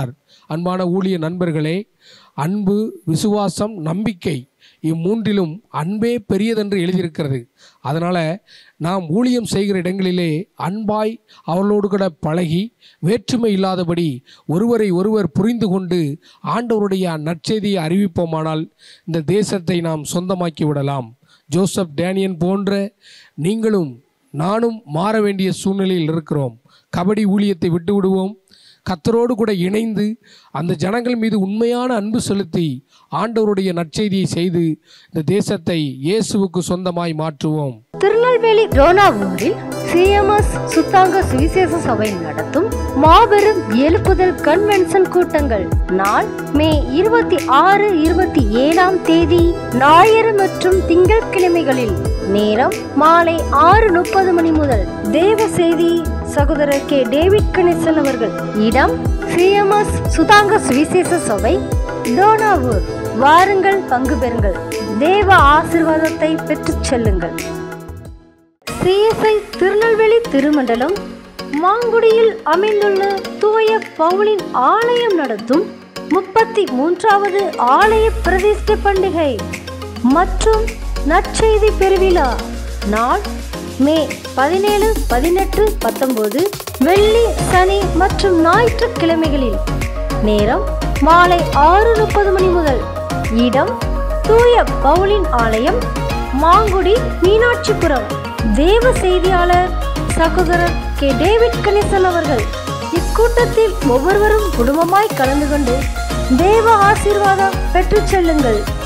அன்பான ஊழிய நண்பர்களே அன்பு விசுவாசம் நம்பிக்கை இம்மூன்றிலும் அன்பே பெரியதென்று எழுதியிருக்கிறது அதனால் நாம் ஊழியம் செய்கிற இடங்களிலே அன்பாய் அவர்களோடு கூட பழகி வேற்றுமை இல்லாதபடி ஒருவரை ஒருவர் புரிந்து கொண்டு ஆண்டவருடைய நற்செய்தியை அறிவிப்போமானால் இந்த தேசத்தை நாம் சொந்தமாக்கி விடலாம் ஜோசப் டேனியன் போன்ற நீங்களும் நானும் மாற வேண்டிய சூழ்நிலையில் இருக்கிறோம் கபடி ஊழியத்தை விட்டு விடுவோம் கத்தரோடு கூட இணைந்து அந்த ஜனங்கள் மீது உண்மையான அன்பு செலுத்தி ஆண்டவருடைய நற்செய்தியை செய்து இந்த தேசத்தை இயேசுவுக்கு சொந்தமாய் மாற்றுவோம் திருநெல்வேலி ரோனாவூரில் சிஎம்எஸ் சுத்தாங்க சுவிசேஷ சபை நடத்தும் மாபெரும் எழுப்புதல் கன்வென்ஷன் கூட்டங்கள் நாள் மே இருபத்தி ஆறு இருபத்தி ஏழாம் தேதி ஞாயிறு மற்றும் திங்கட்கிழமைகளில் நேரம் மாலை ஆறு முப்பது மணி முதல் தேவ செய்தி சகோதரர் கே டேவிட் கணேசன் அவர்கள் இடம் சிஎம்எஸ் சுதாங்க சுவிசேஷ சபை டோனாவூர் வாருங்கள் பங்கு பெறுங்கள் தேவ ஆசிர்வாதத்தை பெற்றுச் செல்லுங்கள் சிஎஸ்ஐ திருநெல்வேலி திருமண்டலம் மாங்குடியில் அமைந்துள்ள தூய பவுலின் ஆலயம் நடத்தும் முப்பத்தி மூன்றாவது ஆலய பிரதிஷ்டை பண்டிகை மற்றும் நற்செய்தி பெருவிழா நாள் மே பதினேழு பதினெட்டு பத்தொன்பது வெள்ளி சனி மற்றும் ஞாயிற்றுக்கிழமைகளில் நேரம் மாலை ஆறு முப்பது மணி முதல் இடம் தூய பவுலின் ஆலயம் மாங்குடி மீனாட்சிபுரம் தேவ செய்தியாளர் சகோதரர் கே டேவிட் கணேசன் அவர்கள் இக்கூட்டத்தில் ஒவ்வொருவரும் குடும்பமாய் கலந்து கொண்டு தேவ ஆசீர்வாதம் பெற்றுச் செல்லுங்கள்